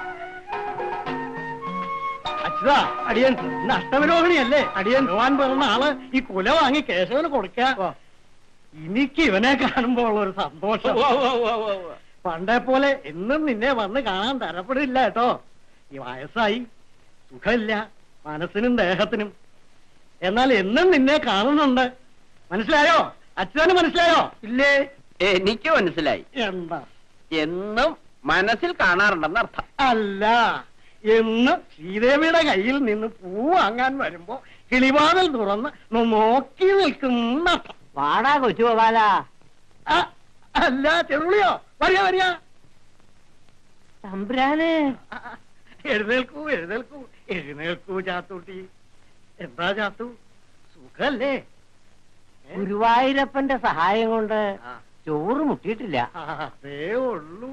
അച്ഛതാ അടിയൻ ഇന്ന് അഷ്ടമരോഹിണിയല്ലേ അടിയൻ ഭഗവാൻ പറഞ്ഞ ആള് ഈ കുല വാങ്ങി കേശവന് കൊടുക്ക എനിക്ക് ഇവനെ കാണുമ്പോൾ ഉള്ള ഒരു സന്തോഷം പണ്ടേ പോലെ എന്നും നിന്നെ വന്ന് കാണാൻ തരപ്പെടില്ല കേട്ടോ ഈ വയസ്സായി സുഖമില്ല മനസ്സിനും ദേഹത്തിനും എന്നാൽ എന്നും നിന്നെ കാണുന്നുണ്ട് മനസ്സിലായോ അച്ഛന് മനസ്സിലായോ ഇല്ലേ എനിക്ക് മനസ്സിലായി എന്താ എന്നും മനസ്സിൽ കാണാറുണ്ടെന്ന് അർത്ഥം അല്ല എന്ന് ശ്രീദേവിയുടെ കയ്യിൽ നിന്ന് പൂ വാങ്ങാൻ വരുമ്പോ കിളിവാതിൽ തുറന്ന് നോ- നോക്കി നിൽക്കുന്ന അർത്ഥം. വാടാ കൊച്ചു ഗോപാല ആ, അല്ല ചെറുളിയോ വരിക വരിക തമ്പുരാന് ആ, എഴുന്നേൽക്കൂ എഴുന്നേൽക്കൂ എഴുന്നേൽക്കൂ ചാത്തൂട്ടി എന്താ ചാത്തു സുഖല്ലേ ഏ? ഗുരുവായൂരപ്പന്റെ സഹായം കൊണ്ട് ആ, ചോറ് മുട്ടിയിട്ടില്ല ആ, അതേ ഉള്ളൂ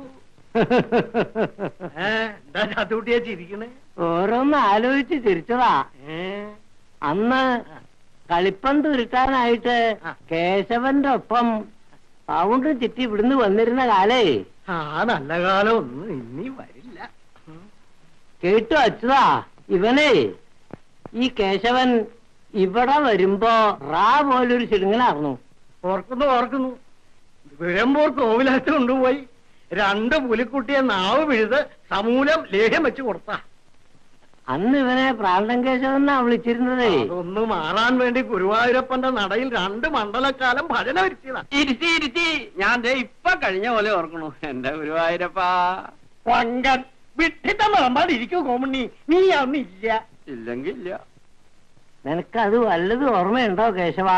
ഏ, എന്താ ചാത്തൂട്ടിയെ ചിരിക്കണേ ഓരോന്ന് ആലോചിച്ച് ചിരിച്ചതാ ഏ അന്ന് കളിപ്പന്ത് ഉരുട്ടാനായിട്ട് ആ. കേശവന്റെ ഒപ്പം പൗണ്ട് ചുറ്റി ഇവിടുന്ന് വന്നിരുന്ന കാലേ ആ നല്ല കാലം ഒന്നും ഇനി വരില്ല ഉം. കേട്ടു അച്യുതാ ഇവനെ ഈ കേശവൻ ഇവിടെ വരുമ്പോ റാ പോലൊരു ചിടുങ്ങനായിരുന്നു ഓർക്കുന്നു ഓർക്കുന്നു വിഴമ്പൂർ കോവിലകത്ത് കൊണ്ടുപോയി രണ്ട് പുലിക്കുട്ടിയെ നാവ് പിഴുത് സമൂലം ലേഹ്യം വെച്ച് കൊടുത്ത അന്ന് ഇവനെ പ്രാന്തൻ കേശവൻ എന്നാ വിളിച്ചിരുന്നതേ അതൊന്ന് മാറാൻ വേണ്ടി ഗുരുവായൂരപ്പന്റെ നടയിൽ രണ്ട് മണ്ഡലക്കാലം ഭജന വരുത്തിയതാ ഇരുത്തി ഇരുത്തി ഞാൻ ദേ ഇപ്പൊ കഴിഞ്ഞ പോലെ ഓർക്കണു എന്റെ ഗുരുവായൂരപ്പാ പങ്കൻ വിട്ടിട്ടം വിളമ്പാതിരിക്കൂ കോമണ്ണി നീ അന്നില്ല ഇല്ലെങ്കിൽ ഇല്ല നിനക്കത് വല്ലതും ഓർമ്മയുണ്ടോ കേശവ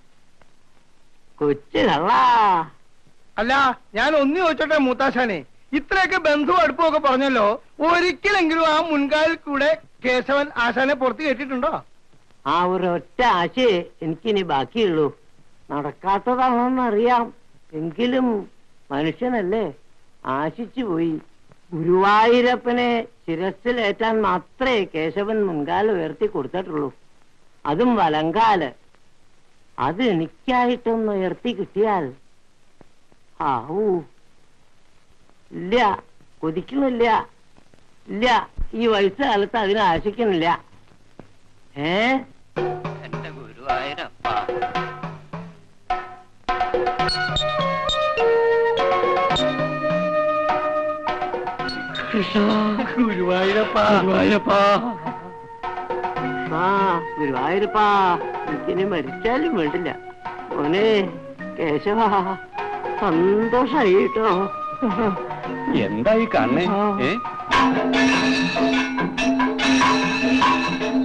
കൊച്ചു കള്ളാ അല്ല ഞാൻ ഒന്ന് ചോദിച്ചോട്ടെ മൂത്താശാനെ ഇത്രയൊക്കെ ബന്ധു അടുപ്പമൊക്കെ പറഞ്ഞല്ലോ ഒരിക്കലെങ്കിലും ആ മുൻകാലിൽ കൂടെ കേശവൻ ആശാനെ പുറത്ത് കേട്ടിട്ടുണ്ടോ ആ ഒരു ഒറ്റ ആശയെ എനിക്കിനി ബാക്കിയുള്ളൂ നടക്കാത്തതാണെന്നറിയാം എങ്കിലും മനുഷ്യനല്ലേ ആശിച്ചു പോയി ഗുരുവായൂരപ്പനെ ശിരസിലേറ്റാൻ മാത്രമേ കേശവൻ മുൻകാല് ഉയർത്തി കൊടുത്തിട്ടുള്ളൂ അതും വലങ്കാല് അത് എനിക്കായിട്ടൊന്ന് ഉയർത്തി കിട്ടിയാൽ ആവൂ ഇല്ല കൊതിക്കുന്നില്ല ഇല്ല ഈ വയസ്സുകാലത്ത് അതിനെ ആശിക്കുന്നില്ല ഏ എന്റെ ഗുരുവായൂരപ്പാ ഗുരുവായൂരപ്പാ ഗുരുവായൂരപ്പാ ആ ഗുരുവായൂരപ്പാ എനിക്കിനി മരിച്ചാലും വേണ്ടില്ല മോനെ കേശവ സന്തോഷായി കേട്ടോ എന്തായി കാണണേ ഏ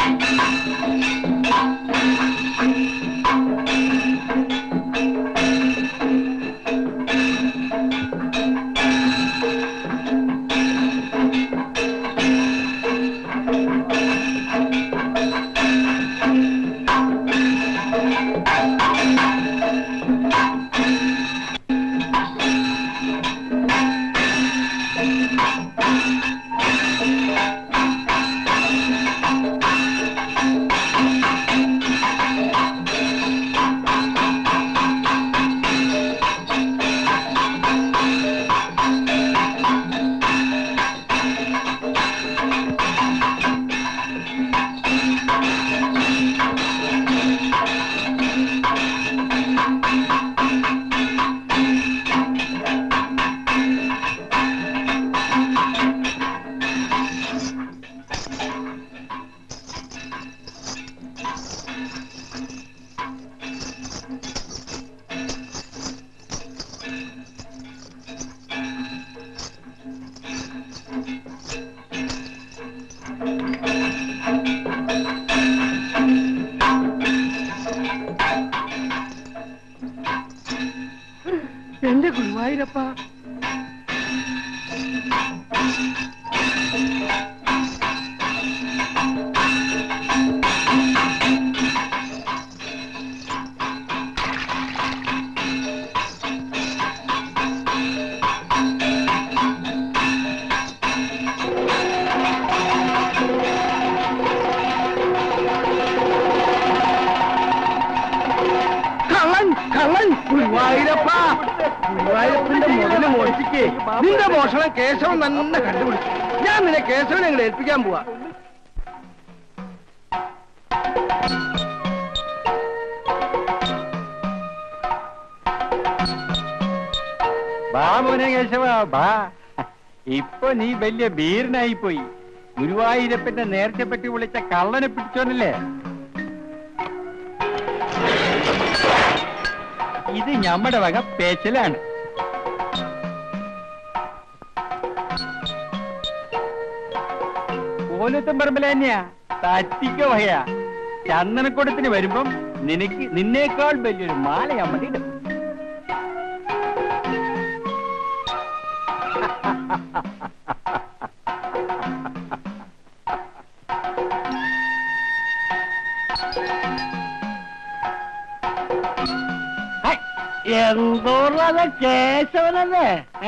എന്റെ ഗുരുവായൂരപ്പ കള്ളൻ കള്ളൻ ഗുരുവായൂരപ്പ ഗുരുവായൂരപ്പന്റെ മുതല് മോഷിക്ക് നിന്റെ മോഷണം കേശവൻ തന്നെ കണ്ടുപിടിച്ചു ഞാൻ നിന്നെ കേശവനെ അങ്ങോട്ട് ഏൽപ്പിക്കാൻ പോവാ ബാ മോനെ കേശവ ബാ ഇപ്പൊ നീ വലിയ വീരനായി പോയി ഗുരുവായൂരപ്പന്റെ നേരത്തെ പറ്റി വിളിച്ച കള്ളനെ പിടിച്ചോന്നല്ലേ ഇത് ഞമ്മടെ വക പേച്ചലാണ് പോലത്തും പറമ്പില തന്നെയാ തറ്റിക്ക വകയാ ചന്ദനക്കുടത്തിന് വരുമ്പം നിനക്ക് നിന്നേക്കാൾ വലിയൊരു മാല അമ്മടി ഇടും എന്തോന്നത് കേശവനല്ലേ ഏ?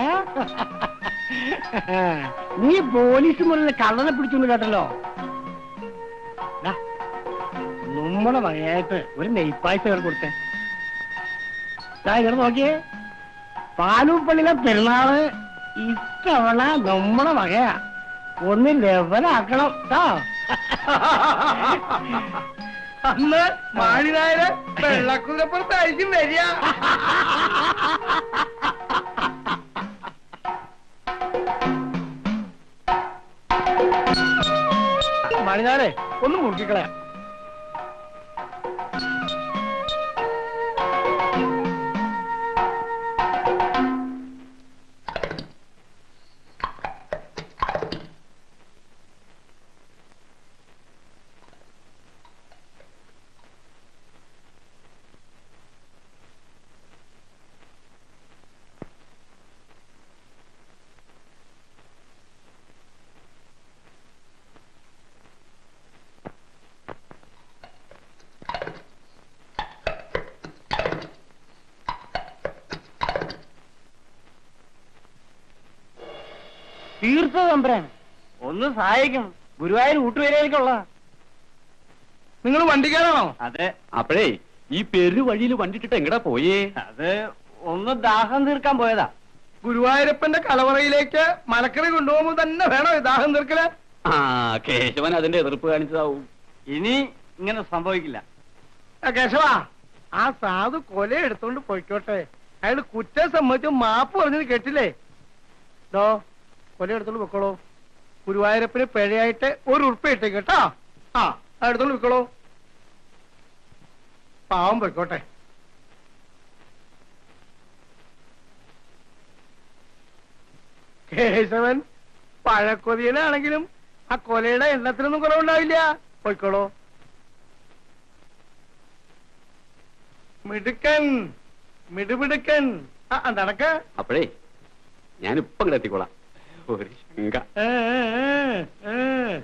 നീ പോലീസ് മുറിയിൽ കള്ളനെ പിടിച്ചു കേട്ടല്ലോ ദാ, നമ്മുടെ വകയായിട്ട് ഒരു നെയ്പ്പായ്പ കയറി കൊടുത്തേ ദാ ഇങ്ങോട്ട് നോക്കിയേ പാലൂപ്പള്ളിയിലെ പെരുന്നാള് ഇത്തവണ നമ്മുടെ വകയാ ഒന്ന് ലെവലാക്കണം കേട്ടോ അന്ന് മാണിനായര് വെള്ളക്കുതിരപ്പുറത്തായിരിക്കും വരിക മണിനാരെ ഒന്ന് മുറുക്കിക്കളയാം തീർത്ത തമ്പുരാൻ ഒന്ന് സഹായിക്കും ഗുരുവായൂർ ഊട്ടുവരേക്കുള്ള നിങ്ങൾ വണ്ടിക്കാരാണോ അതെ അപ്പോഴേ ഈ പെരു വഴിയിൽ വണ്ടിട്ടിട്ട് എങ്ങടാ പോയേ അത് ഒന്ന് ദാഹം തീർക്കാൻ പോയതാ ഗുരുവായൂരപ്പന്റെ കലവറയിലേക്ക് മലക്കറി കൊണ്ടുപോകുമ്പോൾ തന്നെ വേണോ ഈ ദാഹം തീർക്കല് ആ കേശവൻ അതിന്റെ എതിർപ്പ് കാണിച്ചതാവും ഇനി ഇങ്ങനെ സംഭവിക്കില്ല ആ, കേശവാ ആ സാധു കൊല എടുത്തോണ്ട് പോയിക്കോട്ടെ അയാൾ കുറ്റം സമ്മതിച്ച് മാപ്പ് പറഞ്ഞത് കേട്ടില്ലേ ദോ കൊല എടുത്തോണ്ട് വെക്കോളൂ ഗുരുവായൂരപ്പന് പിഴയായിട്ട് ഒരു ഉറുപ്പ ഇട്ടേ കേട്ടോ ആ അത് എടുത്തോണ്ട് വെക്കോളൂ പാവം പോയിക്കോട്ടെ കേശവൻ പഴക്കൊതിയനാണെങ്കിലും ആ കൊലയുടെ എണ്ണത്തിനൊന്നും കുറവുണ്ടാവില്ല പോയിക്കോളൂ മിടുക്കൻ മിടുമിടുക്കൻ ആ ആ, നടക്ക അപ്പോഴേ ഞാനിപ്പം ഇങ്ങോട്ട് എത്തിക്കോളാം ഒരു ശങ്ക ഏ, ഏ, ഏ, ഏ.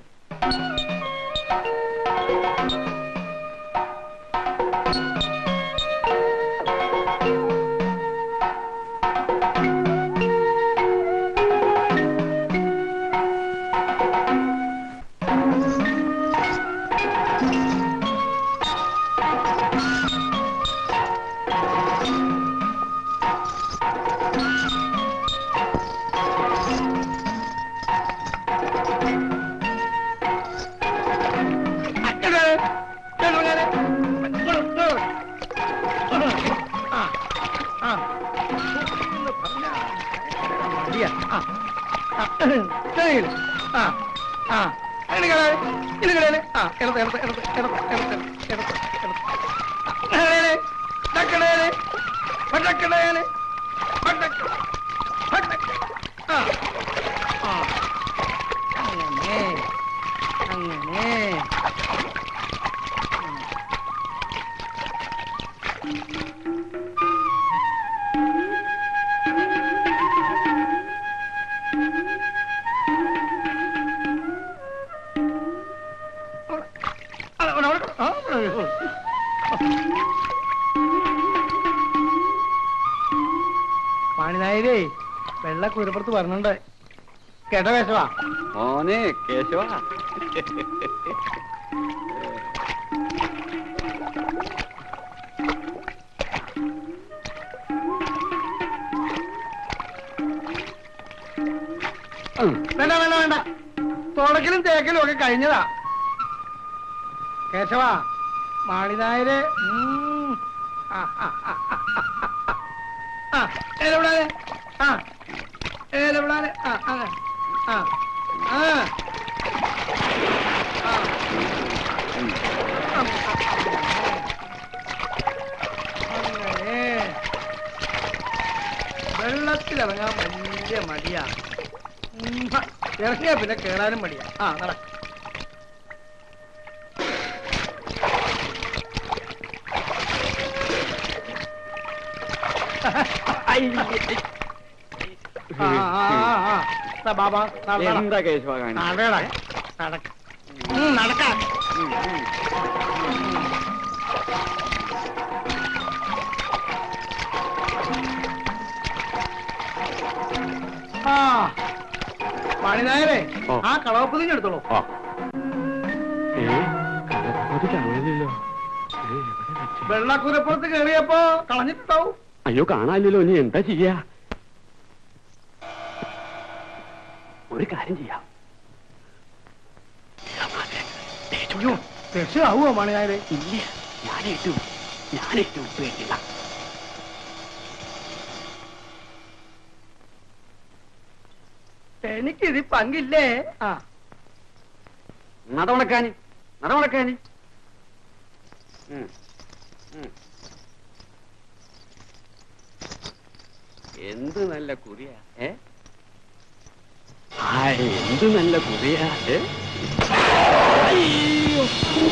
അച്ഛനെ, ചെറുങ്ങനെ. ആ, ആ. ഒന്ന് പറഞ്ഞാ മതിയാ. ആ, ആ, ശരിയില്ല. ആ, ആ. ഇടുകളെ, ഇടുകളെ. ആ, ഇടത്, ഇടത്, ഇടത്, ഇടത്, ഇടത്, ഇടത്, ഇടത്. ഇടകളെ, ഇടകളെ, വടകളെ, വടക, വടക. ആ, ആ. അങ്ങനെ അങ്ങനെ പാണിനായരേ വെള്ള കുരപ്പുറത്ത് പറഞ്ഞുണ്ട് കേട്ടോ വേഷവാ മോനെ കേശവ വേണ്ട വേണ്ട വേണ്ട തുടക്കലും തേക്കലും ഒക്കെ കഴിഞ്ഞതാ കേശവാ മാളിനായര് ഉം. ആ, ആ, ആ, ആ, ആ, ആ. ആ ഏലവിടാനെ ആ ഏലവിടാനെ ആ അങ്ങനെ ആ ആ ആ. അങ്ങനെ വെള്ളത്തിലിറങ്ങാൻ വലിയ മടിയാ ഉം, ഹ. ഇറങ്ങിയാ പിന്നെ കേറാനും മടിയാ ആ നട ആ, ആ, ആ, ആ. ദാ ബാബാ, നട, നട. എന്താ കേശവ കാണി നടയടാ, നടക്ക. ഉം, നടക്കാം ആ മണിനായരെ ഓ. ആ കളവപ്പതിഞ്ഞ് എടുത്തോളൂ ഓ ഏ കലപ്പതി കാണാനില്ലല്ലോ ഏ, എവിടെ വെച്ച്? വെള്ളക്കുരപ്പുറത്ത് കയറിയപ്പോ കളഞ്ഞിട്ടുണ്ടാവും അയ്യോ കാണാനില്ലല്ലോ ഇനി എന്താ ചെയ്യാ ഒരു കാര്യം ചെയ്യാം അയ്യോ രക്ഷയാവോ മണിനായരെ ഇല്ല ഞാനേറ്റു ഞാനേറ്റു പേടില്ല എനിക്കിത് പങ്കില്ലേ ആ നടവണക്കാന് നടവണക്കാന് ഉം. ഉം. എന്ത് നല്ല കുറിയാ ഏ ഹായ് എന്ത് നല്ല കുറിയാ ഏ അയ്യോ.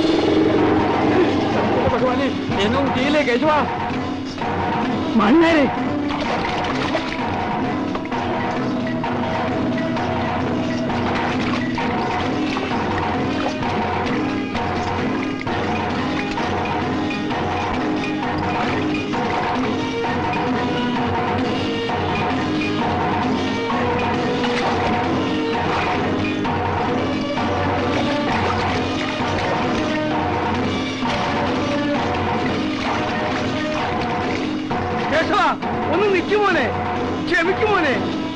ഭഗവാനെ എന്നോ ചെയ്യില്ലേ കേശവാ മണ്ണേരെ കേശവാ ഒന്ന് നിൽക്കുമോനെ ക്ഷമിക്കുമോനെ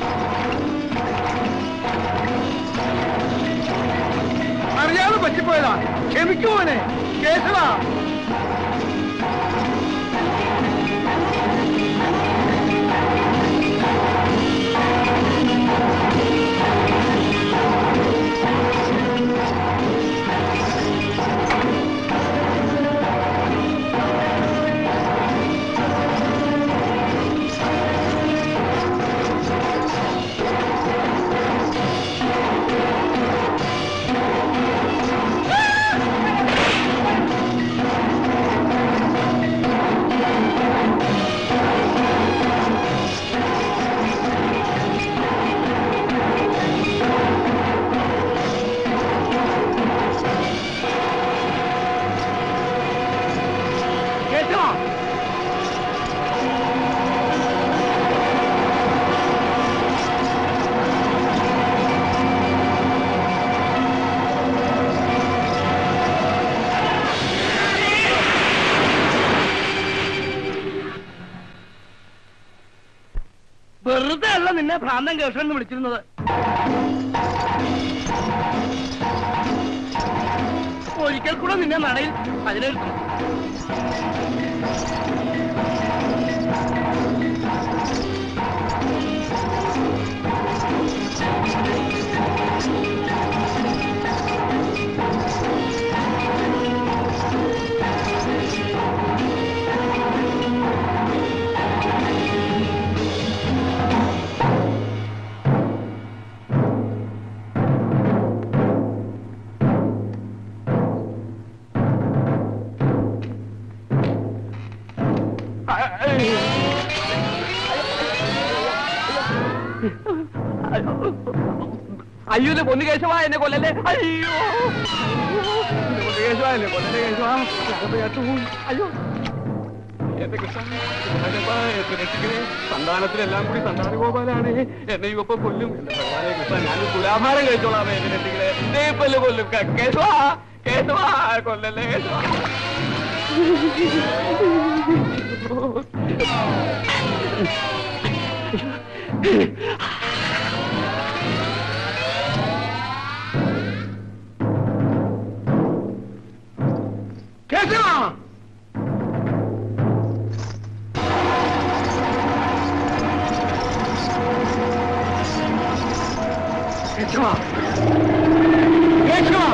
അറിയാതെ പറ്റിപ്പോയതാ ക്ഷമിക്കുമോനെ കേശവാ കേശവ വെറുതെ അല്ല നിന്നെ ഭ്രാന്തൻ കേശവൻ എന്ന് വിളിച്ചിരുന്നത് ഒരിക്കൽ കൂടെ നിന്നെ നടയിൽ അതിനെടുക്കും അയ്യോ ഇത് കൊന്നു കേശവ എന്നെ കൊല്ലല്ലേ അയ്യോ എന്നെ കൊന്നു കേശവ എന്നെ കൊല്ലല്ലേ കേശവ ഞാനത് കേട്ടു അയ്യോ എന്റെ കൃഷ്ണ സന്താനത്തിലെല്ലാം കൂടി സന്താന ഗോപാലാണ് എന്നെ ഇവപ്പൊ കൊല്ലും എന്റെ ഭഗവാനെ കൃഷ്ണ ഞാൻ തുലാഭാരം കഴിച്ചോളാമേ എന്നെ രക്ഷിക്കണേ ദൈവല്ലേ കൊല്ലും ക- കേശവ കേശവ കൊല്ലല്ലേ കേശവ കേശവ കേശവ കേശവ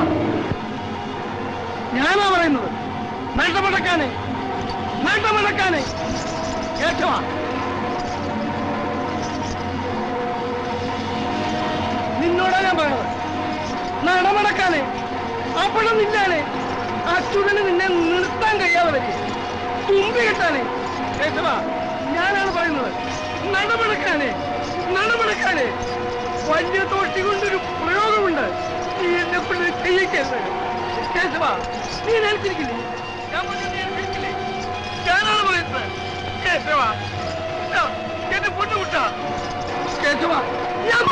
ഞാനാ പറയുന്നത് നഷ്ടമടക്കാന് നഷ്ടമടക്കാന് കേശവ നിന്നോടാ ഞാൻ പറയുന്നത് നടമടക്കാന് അപ്പോഴും നിന്നാണ് അച്യുതന് നിന്നെ നിർത്താൻ കഴിയാതെ വരും തുമ്പി കിട്ടാന് കേശവ ഞാനാണ് പറയുന്നത് നടമടക്കാന് നടമടക്കാന് വലിയ തോട്ടി കൊണ്ടൊരു പ്രയോഗമുണ്ട് നീ എന്നെ കൊണ്ട് ചെയ്യിക്കരുത് കേശവ നീ നിലച്ചിരിക്കില്ലേ ഞാൻ പറഞ്ഞത് നീ അനുസരിക്കില്ലേ? ഞാനാണ് പറയുന്നത് കേശവ ഇതാ, എന്റെ പൊണ്ണുകുട്ട കേശവ ഞാൻ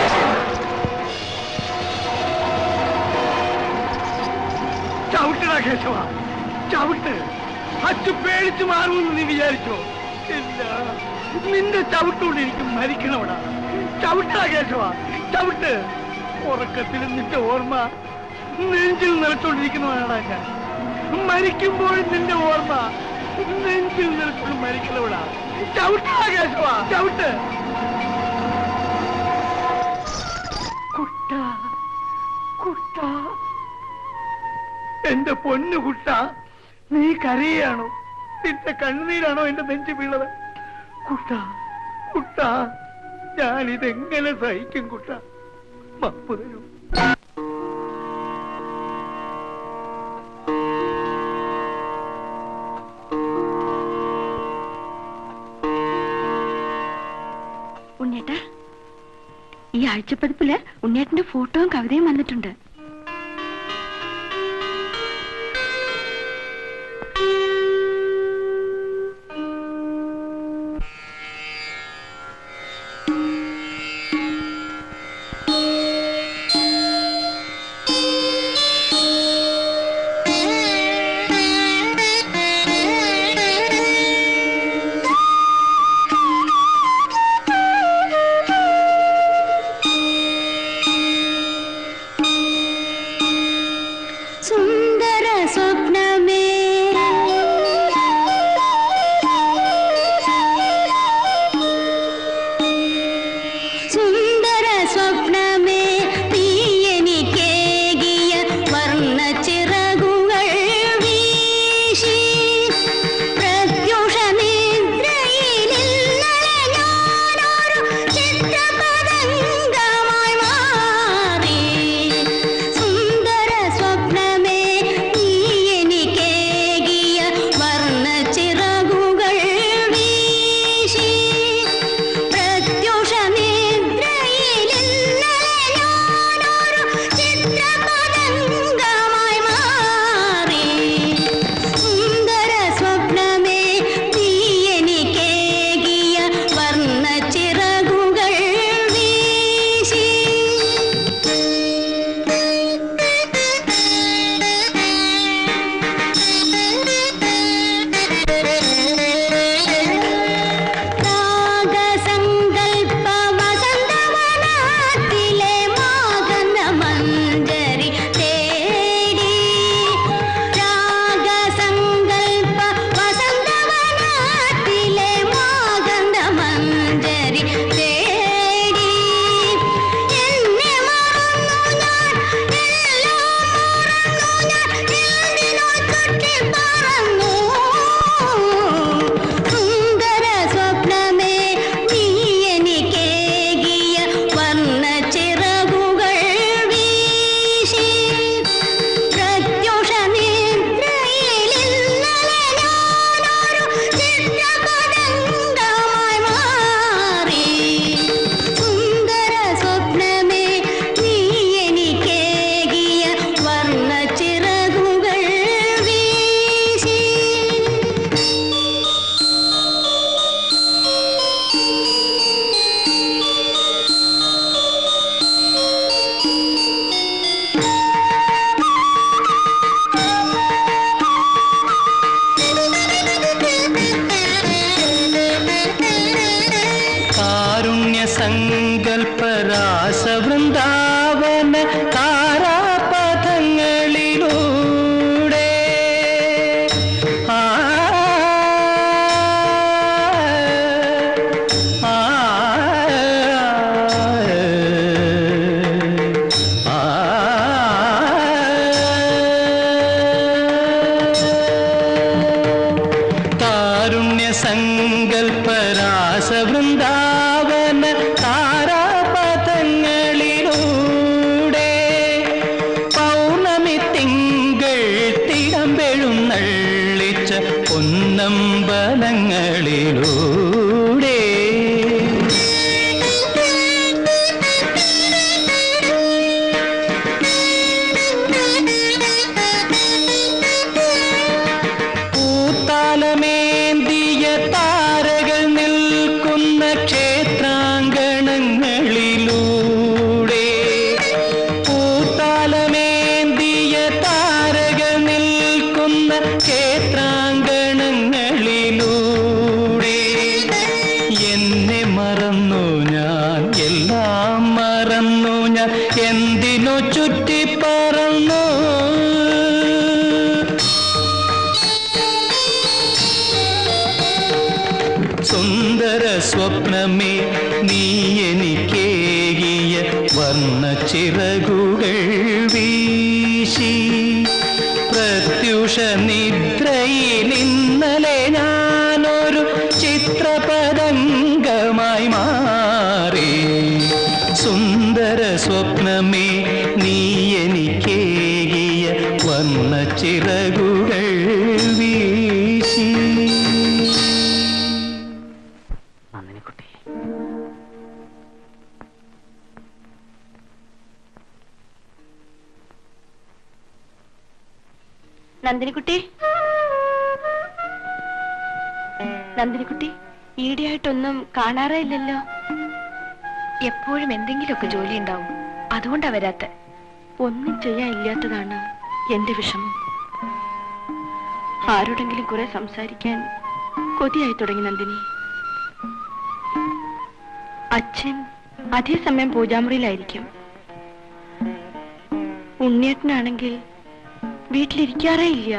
ചവിട്ടടാ കേശവ ചവിട്ട് അച്ചു പേടിച്ചു മാറുമെന്ന് നീ വിചാരിച്ചോ ഇല്ല നിന്റെ ചവിട്ടുകൊണ്ട് എനിക്ക് മരിക്കണവടാ ചവിട്ടാ കേശവ ചവിട്ട് ഉറക്കത്തിൽ നിന്റെ ഓർമ്മ നെഞ്ചിൽ നിറച്ചോണ്ടിരിക്കുന്നവനാടാ ഞാൻ മരിക്കുമ്പോഴും നിന്റെ ഓർമ്മ നെഞ്ചിൽ നിറച്ചോണ്ട് മരിക്കണവടാ ചവിട്ടാ കേശവ ചവിട്ട് കുട്ട കുട്ട എന്റെ പൊന്നു കുട്ട നീ കരയാണോ നിന്റെ കണ്ണുനീരാണോ എന്റെ നെഞ്ചു വീണത് കുട്ട കുട്ട ഞാനിതെങ്ങനെ സഹിക്കും കുട്ട മാപ്പ് തരൂ ഉണ്ണേട്ടാ ഈ ആഴ്ചപ്പതിപ്പില് ഉണ്ണേട്ടന്റെ ഫോട്ടോയും കവിതയും വന്നിട്ടുണ്ട് Thank you. സങ്കൽപ്പരാസ വൃന്ദാവന താരാപഥങ്ങളിലൂടെ പൗർണമി തിങ്കൾ തിടമ്പെഴുന്നള്ളിച്ച പൊന്നമ്പലങ്ങളിലൂടെ പൂത്താലമേന്തിയ താരകൾ നിൽക്കുന്ന ക്ഷേത്രാങ്കണങ്ങളിലൂടെ പൂത്താലമേന്തിയ താരകൾ നിൽക്കുന്ന ക്ഷേത്രാങ്കണങ്ങളിലൂടെ എന്നെ മറന്നു ഞാൻ എല്ലാം മറന്നു ഞാൻ എന്തിനു ചുറ്റിപ്പറന്നു സുന്ദര സ്വപ്നമേ നീ എനിക്കേകിയ വർണ്ണ ചിറകുകൾ വീശി പ്രത്യുഷ നിദ്രയിൽ ഇന്നലെ ഞാനൊരു ചിത്രപതംഗമായി മാറി സുന്ദര സ്വപ്നമേ നീ എനിക്കേകിയ വർണ്ണ ചിറകുകൾ വീശി നന്ദിനിക്കുട്ടി നന്ദിനിക്കുട്ടി നന്ദിനിക്കുട്ടി ഈടെയായിട്ടൊന്നും കാണാറേ ഇല്ലല്ലോ എപ്പോഴും എന്തെങ്കിലുമൊക്കെ ജോലി ഉണ്ടാവും അതുകൊണ്ടാ വരാത്ത ഒന്നും ചെയ്യാൻ ഇല്ലാത്തതാണ് എന്റെ വിഷമം ആരോടെങ്കിലും കുറെ സംസാരിക്കാൻ കൊതിയായി തുടങ്ങി നന്ദിനി അച്ഛൻ അതേ സമയം പൂജാമുറിയിലായിരിക്കും ഉണ്ണിയേട്ടനാണെങ്കിൽ വീട്ടിലിരിക്കാറേ ഇല്ല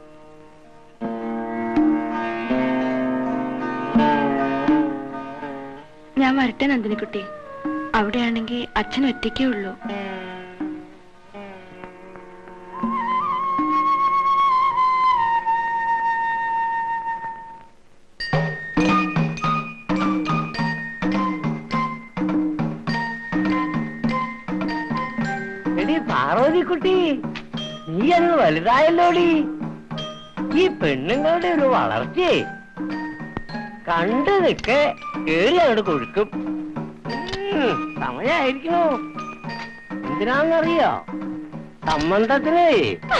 ഞാൻ വരട്ടെ നന്ദിനിക്കുട്ടി അവിടെയാണെങ്കിൽ അച്ഛൻ ഒറ്റയ്ക്കേ ഉള്ളൂ എടി പാർവതിക്കുട്ടി നീ അങ്ങ് വലുതായല്ലോടി ഈ പെണ്ണുങ്ങളുടെ ഒരു വളർച്ചയെ കണ്ടു നിൽക്കെ കേറി അങ്ങോട്ട് കൊഴുക്കും ഉം, സമയായിരിക്കണോ എന്തിനാന്നറിയോ സംബന്ധത്തിനേ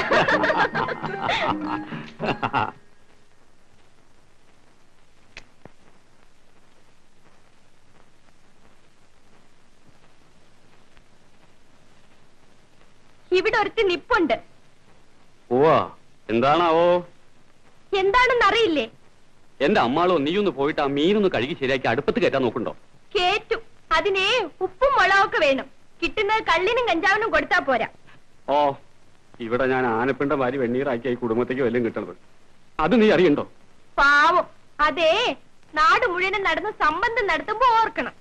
ഇവിടെ ഒരുത്തി നിപ്പുണ്ട് ഓ എന്താണാവോ എന്താണെന്ന് അറിയില്ലേ എന്റെ അമ്മാളോ നീയൊന്ന് പോയിട്ട് ആ മീനൊന്ന് കഴുകി ശരിയാക്കി അടുപ്പത്ത് കയറ്റാൻ നോക്കണ്ടോ കേറ്റും അതിനെ ഉപ്പും മുളകൊക്കെ വേണം കിട്ടുന്നത് കള്ളിനും കഞ്ചാവിനും കൊടുത്താ പോരാ ഓ ഇവിടെ ഞാൻ ആനപ്പിണ്ട വാരി വെണ്ണീറാക്കി ഈ കുടുംബത്തേക്ക് വല്ലതും കിട്ടണത് അത് നീ അറിയണ്ടോ പാവം അതേ നാട് മുഴുവനും നടന്ന് സംബന്ധം നടത്തുമ്പോ ഓർക്കണം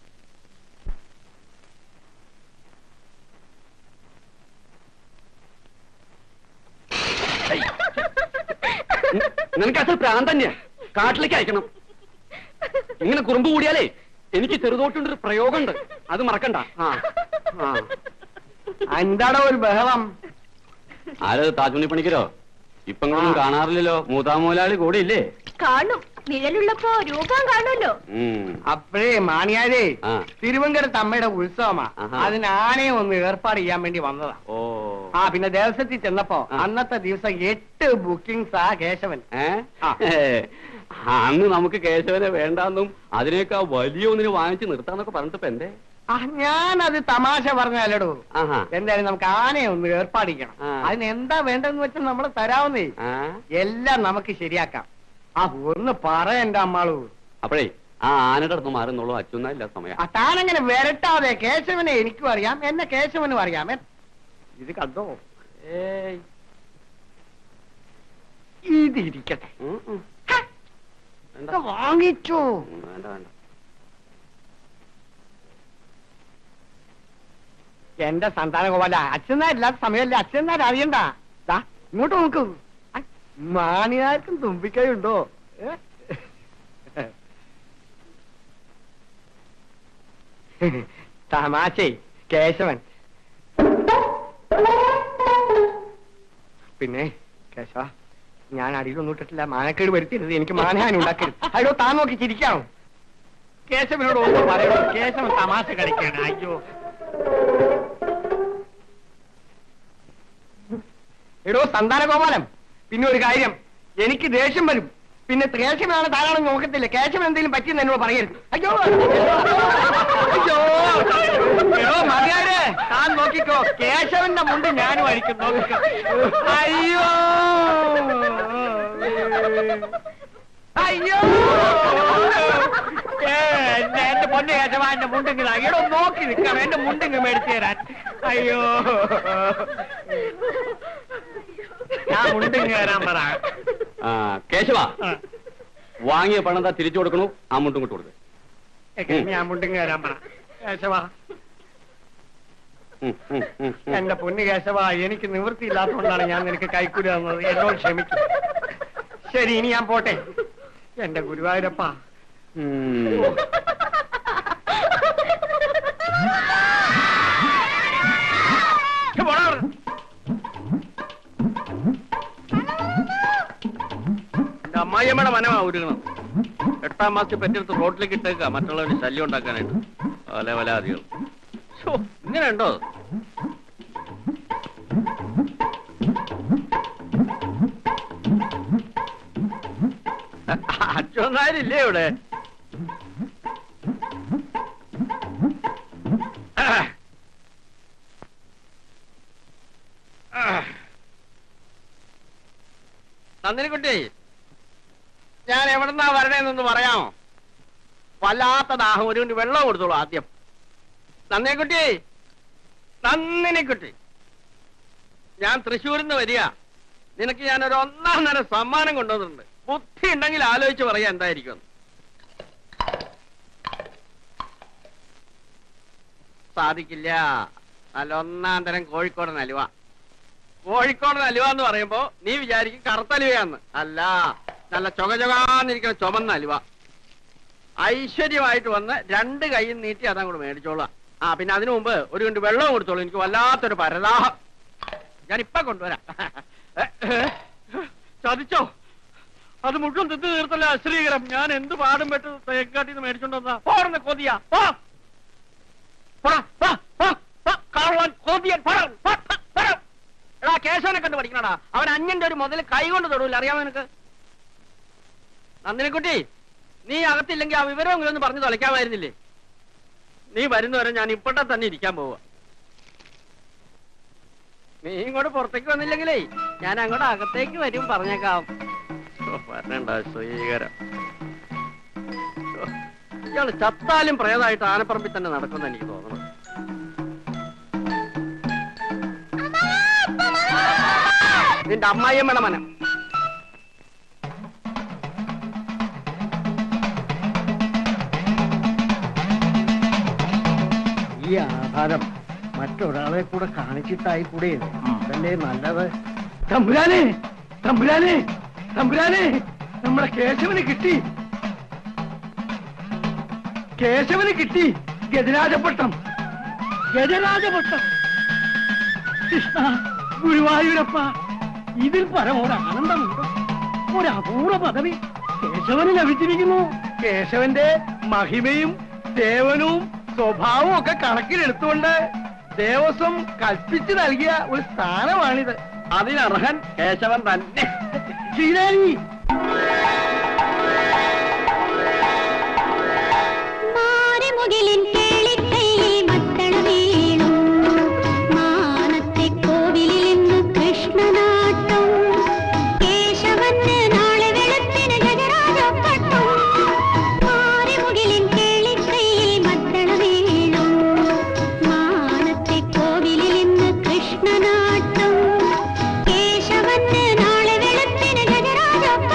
നിനക്ക് അച്ഛൻ പ്രാന്ത് തന്നെയാ കാട്ടിലേക്ക് അയക്കണം ഇങ്ങനെ കുറുമ്പ് കൂടിയാലേ എനിക്ക് ചെറുതോട്ടുണ്ടൊരു പ്രയോഗമുണ്ട് അത് മറക്കണ്ട ആ ആ എന്താടോ ഒരു ബഹളം ആരത് താജുണ്ണി പണിക്കരോ ഇപ്പങ്ങളൊന്നും കാണാറില്ലല്ലോ മൂതാമൂലാളി കൂടെ ഇല്ലേ കാണും നിഴലുള്ളപ്പോ രൂപം കാണുമല്ലോ ഉം. അപ്പഴേ മാണിയാരേ ആ. തിരുവങ്കരത്ത് അമ്മയുടെ ഉത്സവമാ ആഹാ. അതിന് ആനയെ ഒന്ന് ഏർപ്പാട് ചെയ്യാൻ വേണ്ടി വന്നതാ ഓ ആ പിന്നെ ദേവസ്വത്തിൽ ചെന്നപ്പോ ആ. അന്നത്തെ ദിവസം എട്ട് ബുക്കിംഗ്സ് ആ കേശവൻ ഏ ആ. ഏ, അന്ന് നമുക്ക് കേശവനെ വേണ്ടാന്നും അതിനേക്കാ വലിയ ഒന്നിന് വാങ്ങിച്ച് നിർത്താന്നൊക്കെ പറഞ്ഞിട്ട് ഇപ്പൊ എന്തേ ആ ഞാനത് തമാശ പറഞ്ഞല്ലടോ ആഹാ എന്തായാലും നമുക്ക് ആനയെ ഒന്ന് ഏർപ്പാട് ചെയ്യണം ആ. അതിന് എന്താ വേണ്ടെന്ന് വെച്ചാൽ നമ്മൾ തരാവുന്നേ ആ എല്ലാം നമുക്ക് ശരിയാക്കാം ആ ഒന്ന് പറ എന്റെ അമ്മാളു അപ്പോഴേ ആ ആനയുടെ അടുത്ത് മാറുന്നുള്ളൂ അച്ഛനില്ല സമയം ആ താനങ്ങനെ വരട്ടാതെ കേശവനെ എനിക്കും അറിയാം എന്നെ കേശവനും അറിയാം എ- ഇത് കണ്ടോ ഏയ് ഇത് ഇരിക്കട്ടെ ഉം, ഉം. ഇത് വാങ്ങിച്ചോ ഉം, വേണ്ട വേണ്ട എന്റെ സന്താനഗോപാല അച്ഛനാരില്ലാത്ത സമയമല്ലേ അച്ഛനാർ അറിയണ്ട ദാ, ഇങ്ങോട്ട് നോക്കൂ മാണിയാർക്കും തുമ്പിക്കൈയുണ്ടോ ഏ? തമാശേ കേശവൻ പിന്നെ കേശവ ഞാൻ അടിയിലൊന്നും ഇട്ടിട്ടില്ല മാനക്കേട് വരുത്തരുത് എനിക്ക് മാനഹാനി ഉണ്ടാക്കരുത് അയ്യോ താൻ നോക്കി ചിരിക്കാണോ കേശവനോട് ഒന്നും പറയണോ കേശവൻ തമാശ കളിക്കാണ് അയ്യോ എടോ സന്താന ഗോപാലം പിന്നെ ഒരു കാര്യം എനിക്ക് ദേഷ്യം വരും പിന്നെ കേശവനാണ് ധാരാളം നോക്കത്തില്ല കേശവൻ എന്തെങ്കിലും പറ്റിയെന്ന് എന്നോട് പറയരുത് അയ്യോ അയ്യോ എടോ മതിയാരെ താൻ നോക്കിക്കോ കേശവന്റെ മുണ്ട് ഞാനും അടിക്കും നോക്കിക്കോ അയ്യോ അയ്യോ ഏ, എന്റെ എന്റെ പൊന്നു കേശവ എന്റെ മുണ്ടിങ് എടോ നോക്കി നിൽക്കണം എന്റെ മുണ്ടിങ് മേടിച്ചു തരാൻ അയ്യോ ഞാൻ മുണ്ടിങ് തരാൻ പറ ആ കേശവ വാങ്ങിയ പണം എന്താ തിരിച്ചു കൊടുക്കണു ആ മുണ്ടും കൊണ്ട് കൊടുക്ക് ഞാൻ മുണ്ടിങ് തരാൻ പറ കേശവ ഉം, ഉം, ഉം, ഉം. എന്റെ പൊന്നു കേശവ എനിക്ക് നിവൃത്തിയില്ലാത്തതുകൊണ്ടാണ് ഞാൻ നിനക്ക് കൈക്കൂലി തന്നത് എന്നോട് ക്ഷമിക്കും ശരി ഇനി ഞാൻ പോട്ടെ എന്റെ ഗുരുവായൂരപ്പ ഉം. എന്റെ അമ്മായിയമ്മയുടെ മനമാ ഉരുകണം എട്ടാം മാസത്തിൽ പറ്റിയെടുത്ത് റോഡിലേക്ക് ഇട്ടേക്ക മറ്റുള്ളവര് ശല്യം ഉണ്ടാക്കാനായിട്ട് വല വലാദികൾ ഇങ്ങനെ ഉണ്ടോ അച്ഛനാരില്ലേ ഇവിടെ നന്ദിനിക്കുട്ടി ഞാൻ എവിടുന്നാ വരണേന്നൊന്ന് പറയാമോ വല്ലാത്ത ദാഹം ഒരു മിനിറ്റ് വെള്ളം കൊടുത്തോളൂ ആദ്യം നന്ദിനിക്കുട്ടി നന്ദിനിക്കുട്ടി ഞാൻ തൃശ്ശൂരിൽ നിന്ന് വരിക നിനക്ക് ഞാനൊരു ഒന്നാം തരം സമ്മാനം കൊണ്ടുവന്നിട്ടുണ്ട് ബുദ്ധി ഉണ്ടെങ്കിൽ ആലോചിച്ച് പറയാ എന്തായിരിക്കും സാധിക്കില്ല നല്ല ഒന്നാം തരം കോഴിക്കോടൻ അലുവ കോഴിക്കോടൻ അലുവ എന്ന് പറയുമ്പോ നീ വിചാരിക്കും കറുത്തലുവയാന്ന് അല്ല നല്ല ചൊക ചൊകാന്നിരിക്കുന്ന ചുമന്ന അലുവ ഐശ്വര്യമായിട്ട് വന്ന് രണ്ട് കൈയും നീട്ടി അതങ്ങോട്ട് മേടിച്ചോളാം ആ പിന്നെ അതിനു മുമ്പ് ഒരു കണ്ട് വെള്ളം കൊടുത്തോളൂ എനിക്ക് വല്ലാത്തൊരു പരദാഹം ഞാൻ ഇപ്പൊ കൊണ്ടുവരാം ചതിച്ചോ അത് മുഴുവൻ തിന്ന് തീർത്തല്ല അശ്രീകരം ഞാൻ എന്ത് പാടും പെട്ട് തേക്കാട്ടിൽ നിന്ന് മേടിച്ചോണ്ടാ പോടുന്ന കൊതിയാ പോ. പോടാ, പോ, പോ, പോ, കള്ളൻ, കൊതിയൻ, പോടാ, പോ, പോ, പോടാ. എടാ കേശവനെ കണ്ട് പഠിക്കണടാ അവൻ അന്യന്റെ ഒരു മുതൽ കൈ കൊണ്ട് തൊടൂല അറിയാമോ നിനക്ക് നന്ദിനിക്കുട്ടി നീ അകത്തില്ലെങ്കിൽ ആ വിവരമെങ്കിലും ഒന്ന് പറഞ്ഞു തൊലയ്ക്കാമായിരുന്നില്ലേ നീ വരുന്നവരെ ഞാൻ ഇപ്പോഴത്തെ തന്നെ ഇരിക്കാൻ പോവാ നീ ഇങ്ങോട്ട് പുറത്തേക്ക് വന്നില്ലെങ്കിലേ ഞാൻ അങ്ങോട്ട് അകത്തേക്ക് വരും പറഞ്ഞേക്കാം ഓ, വരണ്ട സ്വീകരം ഓ, ഇയാള് ചത്താലും പ്രേതമായിട്ട് ആനപ്പറമ്പിൽ തന്നെ നടക്കുമെന്ന് എനിക്ക് തോന്നുന്നു നിന്റെ അമ്മായിയമ്മയുടെ മനം ഈ ആധാരം മറ്റൊരാളെ കൂടെ കാണിച്ചിട്ടായി കൂടെ അതല്ലേ നല്ലത് തമ്പുരാനെ തമ്പുരാനെ തമ്പുരാനെ നമ്മുടെ കേശവന് കിട്ടി കേശവന് കിട്ടി ഗജരാജപട്ടം ഗജരാജപട്ടം കൃഷ്ണ ഗുരുവായൂരപ്പ ഇതിൽ പരം ഒരു ആനന്ദമുണ്ട് ഒരു അപൂർവ പദവി കേശവന് ലഭിച്ചിരിക്കുന്നു കേശവന്റെ മഹിമയും സേവനവും സ്വഭാവവും ഒക്കെ കണക്കിലെടുത്തുകൊണ്ട് ദേവസ്വം കൽപ്പിച്ചു നൽകിയ ഒരു സ്ഥാനമാണിത് അതിനർഹൻ കേശവൻ തന്നെ ശ്രീദേവി മാറിമുകിലിൻ കേളിക്കൈയിൽ മത്തള വീണു മാനത്തെ കോവിലിൽ ഇന്ന് കൃഷ്ണനാട്ടം കേശവന് നാളെ വെളുപ്പിന് ഗജരാജപ്പട്ടം മാറിമുകിലിൻ കേളിക്കൈയിൽ മത്തള വീണു മാനത്തെ കോവിലിൽ ഇന്ന് കൃഷ്ണനാട്ടം കേശവന് നാളെ വെളുപ്പിന് ഗജരാജപ്പട്ടം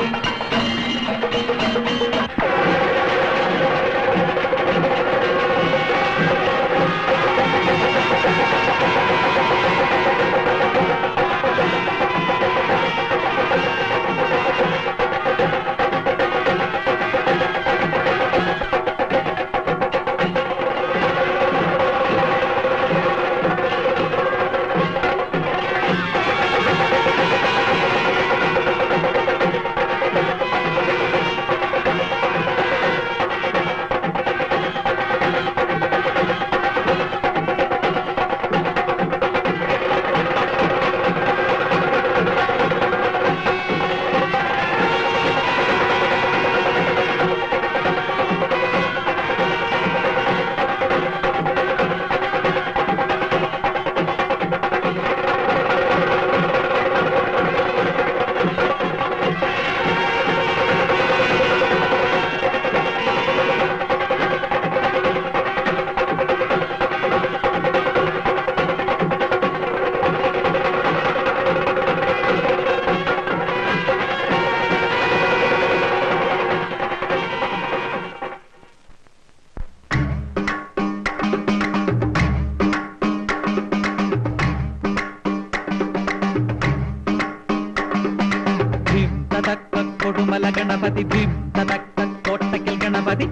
ധിം തതക്ക കൊടുമല ഗണപതി ധിം തതക്ക കോട്ടയ്ക്കൽ ഗണപതി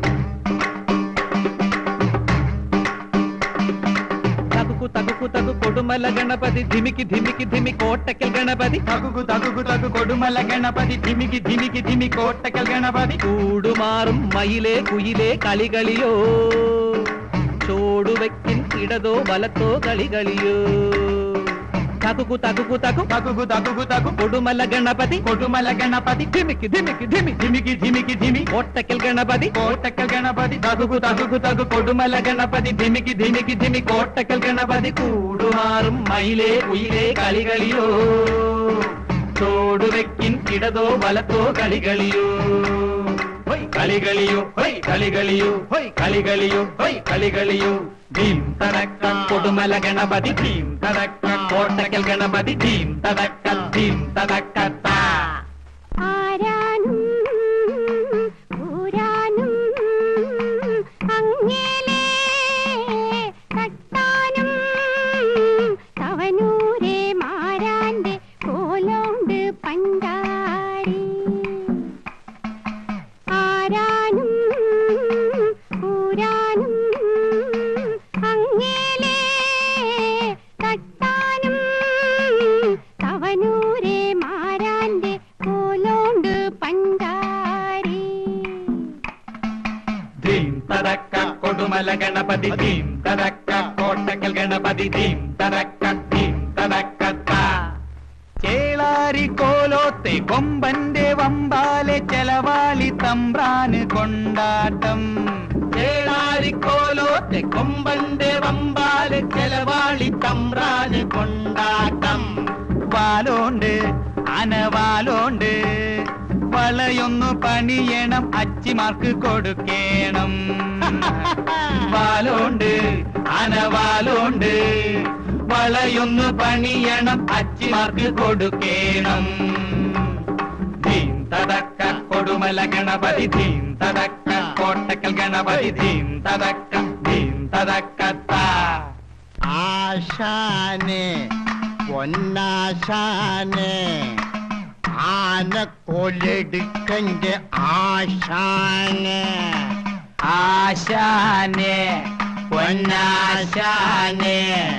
തകുകു തകുകു തകു കൊടുമല ഗണപതി ധിമിക്ക് ധിമിക്ക് ധിമി കോട്ടയ്ക്കൽ ഗണപതി തകുകു തകുകു തകു കൊടുമല ഗണപതി ധിമിക്ക് ധിമിക്ക് ധിമി കോട്ടയ്ക്കൽ ഗണപതി കൂടുമാറും മയിലേ കുയിലേ കളികളിയോ ചോടുവെക്കിൻ ഇടതോ വലത്തോ കളികളിയോ തകുകു തകുകു തകു തകുകു തകുകു തകു കൊടുമല ഗണപതി കൊടുമല ഗണപതി ധിമിക്ക് ധിമിക്ക് ധിമി ധിമിക്ക് ധിമിക്ക് ധിമി കോട്ടക്കൽ ഗണപതി കോട്ടക്കൽ ഗണപതി തകുകു തകുകു തകു കൊടുമല ഗണപതി ധിമിക്ക് ധിമിക്ക് ധിമി കോട്ടക്കൽ ഗണപതി കൂടുമാറും മയിലേ ഉയിലേ കളികളിയോ ചോടുവെക്കിൻ ഇടതോ വലത്തോ കളികളിയോ ഹൊയ് കളികളിയോ ഹൊയ് കളികളിയോ ഹൊയ് കളികളിയോ ഹൊയ് കളികളിയോ ഭീം തടക്ക കൊടുമല ഗണപതി ഭീം തടക്ക കോട്ടക്കൽ ഗണപതി ഭീം തടക്ക ഭീം തടക്ക താ ആരാനും ഊരാനും അങ്ങേലേ തട്ടാനും തവനൂരെ മാരാന്റെ കോലോണ്ട് പണ്ടാരി ആരാനും ഊരാനും അങ്ങേലേ തട്ടാനും തവനൂരെ മാരാന്റെ കോലോണ്ട് പണ്ടാരി ധീം തടക്ക കൊടുമല ഗണപതി ധീം തടക്ക കോട്ടക്കൽ ഗണപതി ധീം തടക്ക ധീം തടക്ക താ ചേളാരി കോലോത്തെ കൊമ്പന്റെ വമ്പാലെ ചെലവാളി തമ്പ്രാന് കൊണ്ടാട്ടം ചേളാരി കോലോത്തെ കൊമ്പന്റെ വമ്പാലെ ചെലവാളി തമ്പ്രാന് കൊണ്ടാട്ടം വാലോണ്ട് അനവാലോണ്ട് വളയൊന്നു പണിയണം അച്ചിമാർക്ക് കൊടുക്കേണം വാലോണ്ട് അനവാലോണ്ട് വളയൊന്നു പണിയണം അച്ചിമാർക്ക് കൊടുക്കേണം ധീം തടക്ക കൊടുമല ഗണപതി ധീം തടക്ക കോട്ടക്കൽ ഗണപതി ധീം തടക്ക ധീം തടക്ക താ ആശാനെ പൊന്നാശാനെ ആനക്കൊലെടുക്കന്റെ ആശാനെ ആശാനെ പൊന്നാശാനെ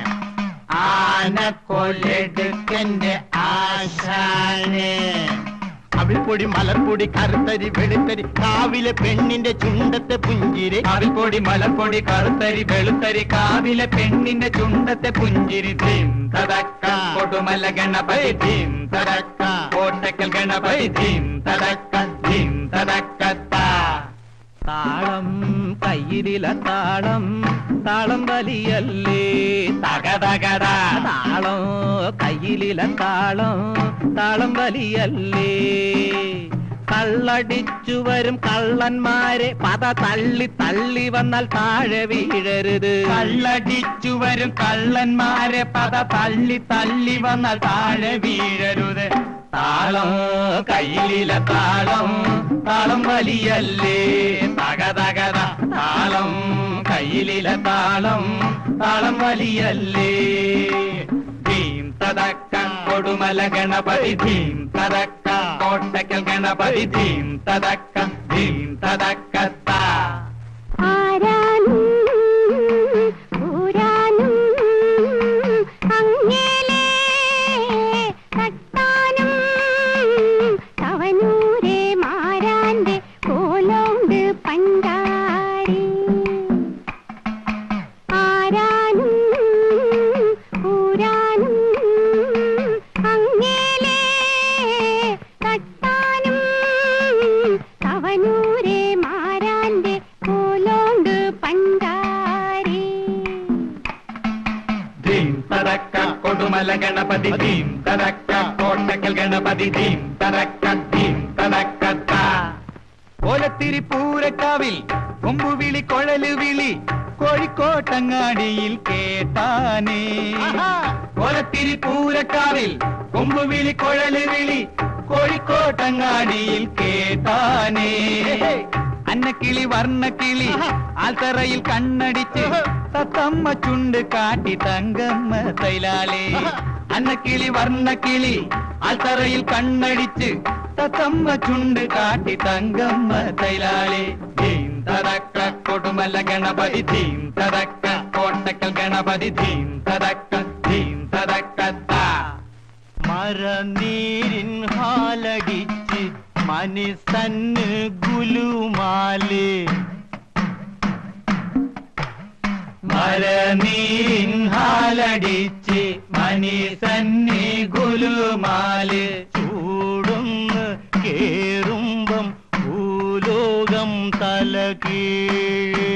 ആനക്കൊലെടുക്കന്റെ ആശാനെ അവിൽപ്പൊടി മലർപ്പൊടി കറുത്തരി വെളുത്തരി കാവിലെ പെണ്ണിന്റെ ചുണ്ടത്തെ പുഞ്ചിരി കാവിൽപ്പൊടി മലപ്പൊടി കറുത്തരി വെളുത്തരി കാവിലെ പെണ്ണിന്റെ ചുണ്ടത്തെ പുഞ്ചിരി ധീം തടക്ക കൊടുമല ഗണപതി ധീം തടക്ക കോട്ടക്കൽ ഗണപതി ധീം തടക്ക ധീം തടക്ക താ താളം കയ്യിലില താളം താളം വലിയല്ലേ തകതകട താളം കയ്യിലില താളം താളം വലിയല്ലേ കള്ളടിച്ചു വരും കള്ളന്മാരെ പത തള്ളി തള്ളി വന്നാൽ താഴെ വീഴരുത് കള്ളടിച്ചു വരും കള്ളന്മാരെ പത തള്ളി തള്ളി വന്നാൽ താഴെ വീഴരുത് താളം കയ്യിലില താളം താളം വലിയല്ലേ തക തകത താളം കയ്യിലില താളം താളം വലിയല്ലേ ധീം തതക്ക കൊടുമല ഗണപതി ധീം തതക്ക കോട്ടക്കൽ ഗണപതി ധീം തതക്ക ധീം തതക്കത്ത ആരാനും ഊരാനും അങ്ങേലേ തട്ടാനും തവനൂരെ മാരാന്റെ കോലോണ്ട് പണ്ടാരി ആരാനും ഊരാനും അങ്ങേലേ തട്ടാനും തവനൂരെ മാരാന്റെ കോലോണ്ട് പണ്ടാരി ധീം തടക്ക കൊടുമല ഗണപതി ധീം തടക്ക കോട്ടക്കൽ ഗണപതി ധീം തടക്ക ധീം തടക്കത്ത കോലത്തിരി പൂരക്കാവിൽ കൊമ്പുവിളി കൊഴല് വിളി കോഴിക്കോട്ടങ്ങാടിയിൽ കേട്ടാനേ കോലത്തിരി പൂരക്കാവിൽ കൊമ്പുവിളി കൊഴല് വിളി കോഴിക്കോട്ടങ്ങാടിയിൽ കേട്ടാനേ അന്നക്കിളി വർണ്ണക്കിളി ആൽത്തറയിൽ കണ്ണടിച്ച് തത്തമ്മ ചുണ്ട് കാട്ടി തങ്കമ്മ തൈലാലേ അന്നക്കിളി വർണ്ണക്കിളി ആൽത്തറയിൽ കണ്ണടിച്ച് തത്തമ്മ ചുണ്ട് കാട്ടി തങ്കമ്മ തൈലാലേ ധീം തടക്ക കൊടുമല ഗണപതി ധീം തടക്ക കോട്ടക്കൽ ഗണപതി ധീം തടക്ക ധീം തടക്കത്ത മരനീരിൻ ഹാലടിച്ച് മനുസന്ന് ഗുലുമാല് മരനീരിൻ ഹാലടിച്ച് മനിസന്നി ഗുലുമാല് ചൂടുന്ന് കേറുമ്പം ഭൂലോകം തലകീഴ്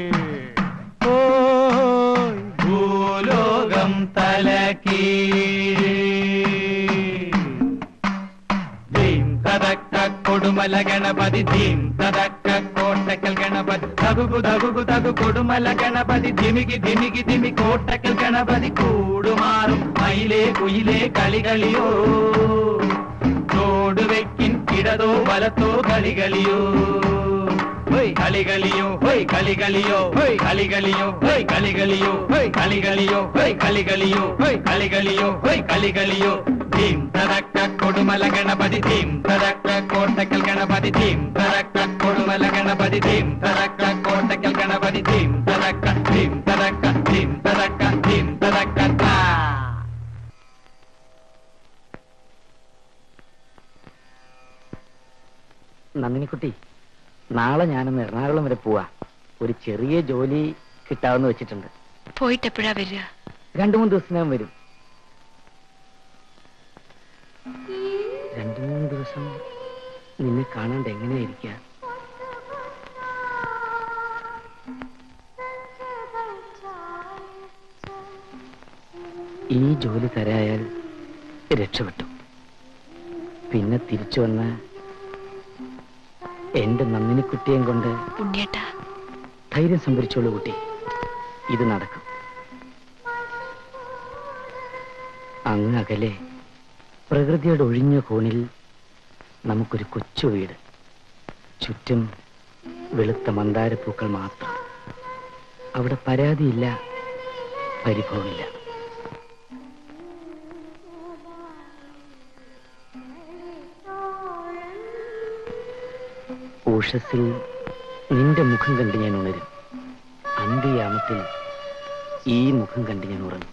ഓയ് ഭൂലോകം തലകീഴ് ധീം തതക്ക കൊടുമല ഗണപതി ധീം തതക്ക കോട്ടക്കൽ ഗണപതി തകുകു തകുകു തകു കൊടുമല ഗണപതി ധിമികി ധിമികി ധിമി കോട്ടക്കൽ ഗണപതി കൂടുമാറും മയിലേ കുയിലേ കളികളിയോ ചോടുവെക്കിൻ ഇടതോ വലത്തോ കളികളിയോ ഹോയ് കളികളിയോ ഹോയ് കളികളിയോ ഹോയ് കളികളിയോ ഹോയ് കളികളിയോ ഹോയ് കളികളിയോ ഹോയ് കളികളിയോ ഹോയ് കളികളിയോ ഹോയ് കളികളിയോ ധീം തടക്ക കൊടുമല ഗണപതി ധീം തടക്ക കോട്ടക്കൽ ഗണപതി ധീം തടക്ക കൊടുമല ഗണപതി ധീം തടക്ക കോട്ടക്കൽ ഗണപതി ധീം തടക്ക ധീം തടക്ക ധീം തടക്ക ധീം തടക്ക നന്ദിനിക്കുട്ടി നാളെ ഞാനൊന്ന് എറണാകുളം വരെ പോവാ ഒരു ചെറിയ ജോലി കിട്ടാമെന്ന് വെച്ചിട്ടുണ്ട് പോയിട്ട് എപ്പോഴാ വരിക രണ്ടു മൂന്ന് ദിവസത്തിനകം വരും രണ്ടു മൂന്ന് ദിവസം നിന്നെ കാണാണ്ട് എങ്ങനെയായിരിക്കുക ഈ ജോലി തരായാൽ രക്ഷപ്പെട്ടു പിന്നെ തിരിച്ചു വന്ന് എന്റെ നന്ദിനിക്കുട്ടിയും കൊണ്ട് ഉണ്ണിയേട്ടാ ധൈര്യം സംഭരിച്ചോളൂ കുട്ടി ഇത് നടക്കും അങ്ങ് അകലെ പ്രകൃതിയുടെ ഒഴിഞ്ഞ കോണിൽ നമുക്കൊരു കൊച്ചു വീട് ചുറ്റും വെളുത്ത മന്ദാരപ്പൂക്കൾ മാത്രം അവിടെ പരാതിയില്ല പരിഭവമില്ല ഉഷസ്സിൽ നിന്റെ മുഖം കണ്ട് ഞാൻ ഉണരും അന്ത്യയാമത്തിൽ ഈ മുഖം കണ്ട് ഞാൻ ഉറങ്ങും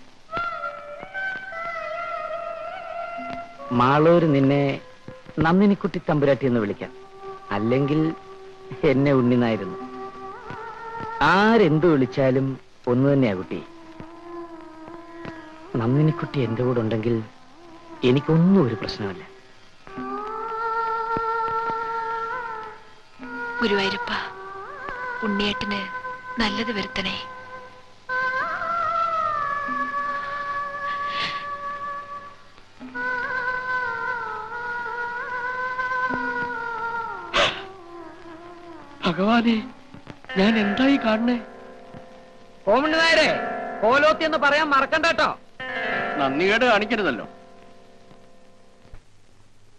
മാളൂര് നിന്നെ നന്ദിനിക്കുട്ടി തമ്പുരാട്ടി എന്ന് വിളിക്കാം അല്ലെങ്കിൽ എന്നെ ഉണ്ണിനായിരുന്നു ആരെന്തു വിളിച്ചാലും ഒന്നു തന്നെയാ കുട്ടി നന്ദിനിക്കുട്ടി എന്റെ കൂടെ ഉണ്ടെങ്കിൽ എനിക്കൊന്നും ഒരു പ്രശ്നമല്ല ഗുരുവായൂരപ്പ ഉണ്ണിയേട്ടന് നല്ലത് വരുത്തണേ ഭഗവാനെ ഞാൻ എന്തായി കാണണേ കോമണ്ട് നായരെ കോലോത്തി എന്ന് പറയാൻ മറക്കണ്ട കേട്ടോ നന്ദികേട് കാണിക്കരുതല്ലോ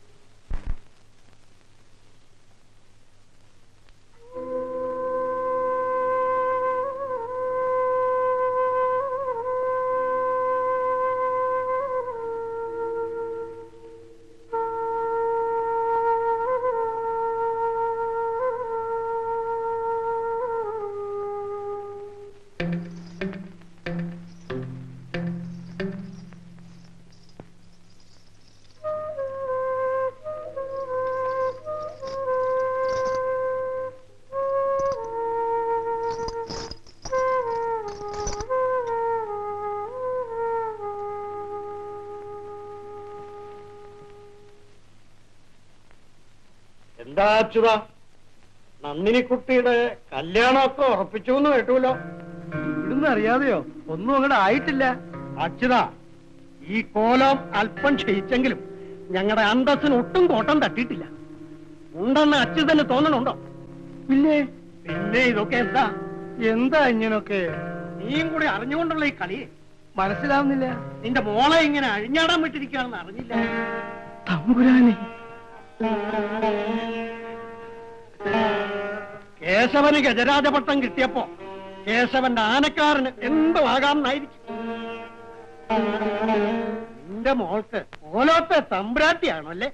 എന്താ അച്യുത നന്ദിനിക്കുട്ടിയുടെ കല്യാണമൊക്കെ ഉറപ്പിച്ചു എന്ന് കേട്ടുല്ലോ ഇവിടുന്ന് അറിയാതെയോ ഒന്നും അങ്ങോട്ട് ആയിട്ടില്ല അച്യുത ഈ കോലം അല്പം ക്ഷയിച്ചെങ്കിലും ഞങ്ങളുടെ അന്തസ്സിന് ഒട്ടും കോട്ടം തട്ടിയിട്ടില്ല ഉണ്ടെന്ന് അച്യുതന് തോന്നണുണ്ടോ പിന്നെ പിന്നെ ഇതൊക്കെ എന്താ എന്താ ഇങ്ങനൊക്കെ നീയും കൂടി അറിഞ്ഞുകൊണ്ടുള്ള ഈ കളി മനസ്സിലാവുന്നില്ല നിന്റെ മോളെ ഇങ്ങനെ അഴിഞ്ഞാടാൻ വിട്ടിരിക്കുകയാണെന്ന് അറിഞ്ഞില്ല തമ്പുരാനെ കേശവന് ഗജരാജപട്ടം കിട്ടിയപ്പോ കേശവന്റെ ആനക്കാരന് എന്തും ആകാമെന്നായിരിക്കും നിന്റെ മോൾക്ക് ഓലോത്തെ തമ്പ്രാട്ടിയാണോ അല്ലേ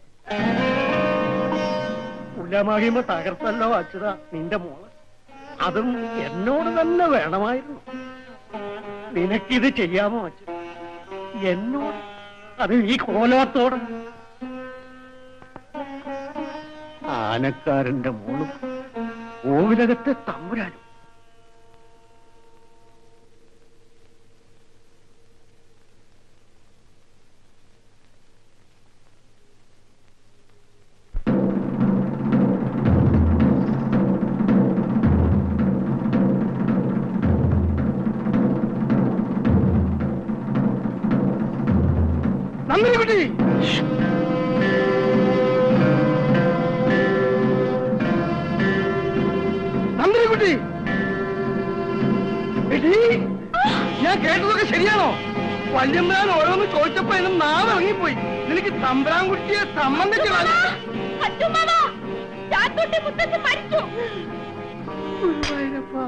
കുലമഹിമ തകർത്തല്ലോ അച്യുത നിന്റെ മോള് അതും എന്നോട് തന്നെ വേണമായിരുന്നു നിനക്കിത് ചെയ്യാമോ അച്ഛൻ എന്നോട് അത് ഈ കോലോത്തോട് ആനക്കാരന്റെ മോളും കോവിലകത്തെ തമ്പുരാനും നന്ദിനിക്കുട്ടി നന്ദിനിക്കുട്ടി എടീ, ഞാൻ കേട്ടതൊക്കെ ശരിയാണോ വല്യമ്മാൻ ഓരോന്ന് ചോദിച്ചപ്പോ എന്നെ നാളെ ഇറങ്ങിപ്പോയി നിനക്ക് തമ്പ്രാൻകുട്ടിയെ സംബന്ധിച്ച് ഗുരുവായൂരപ്പാ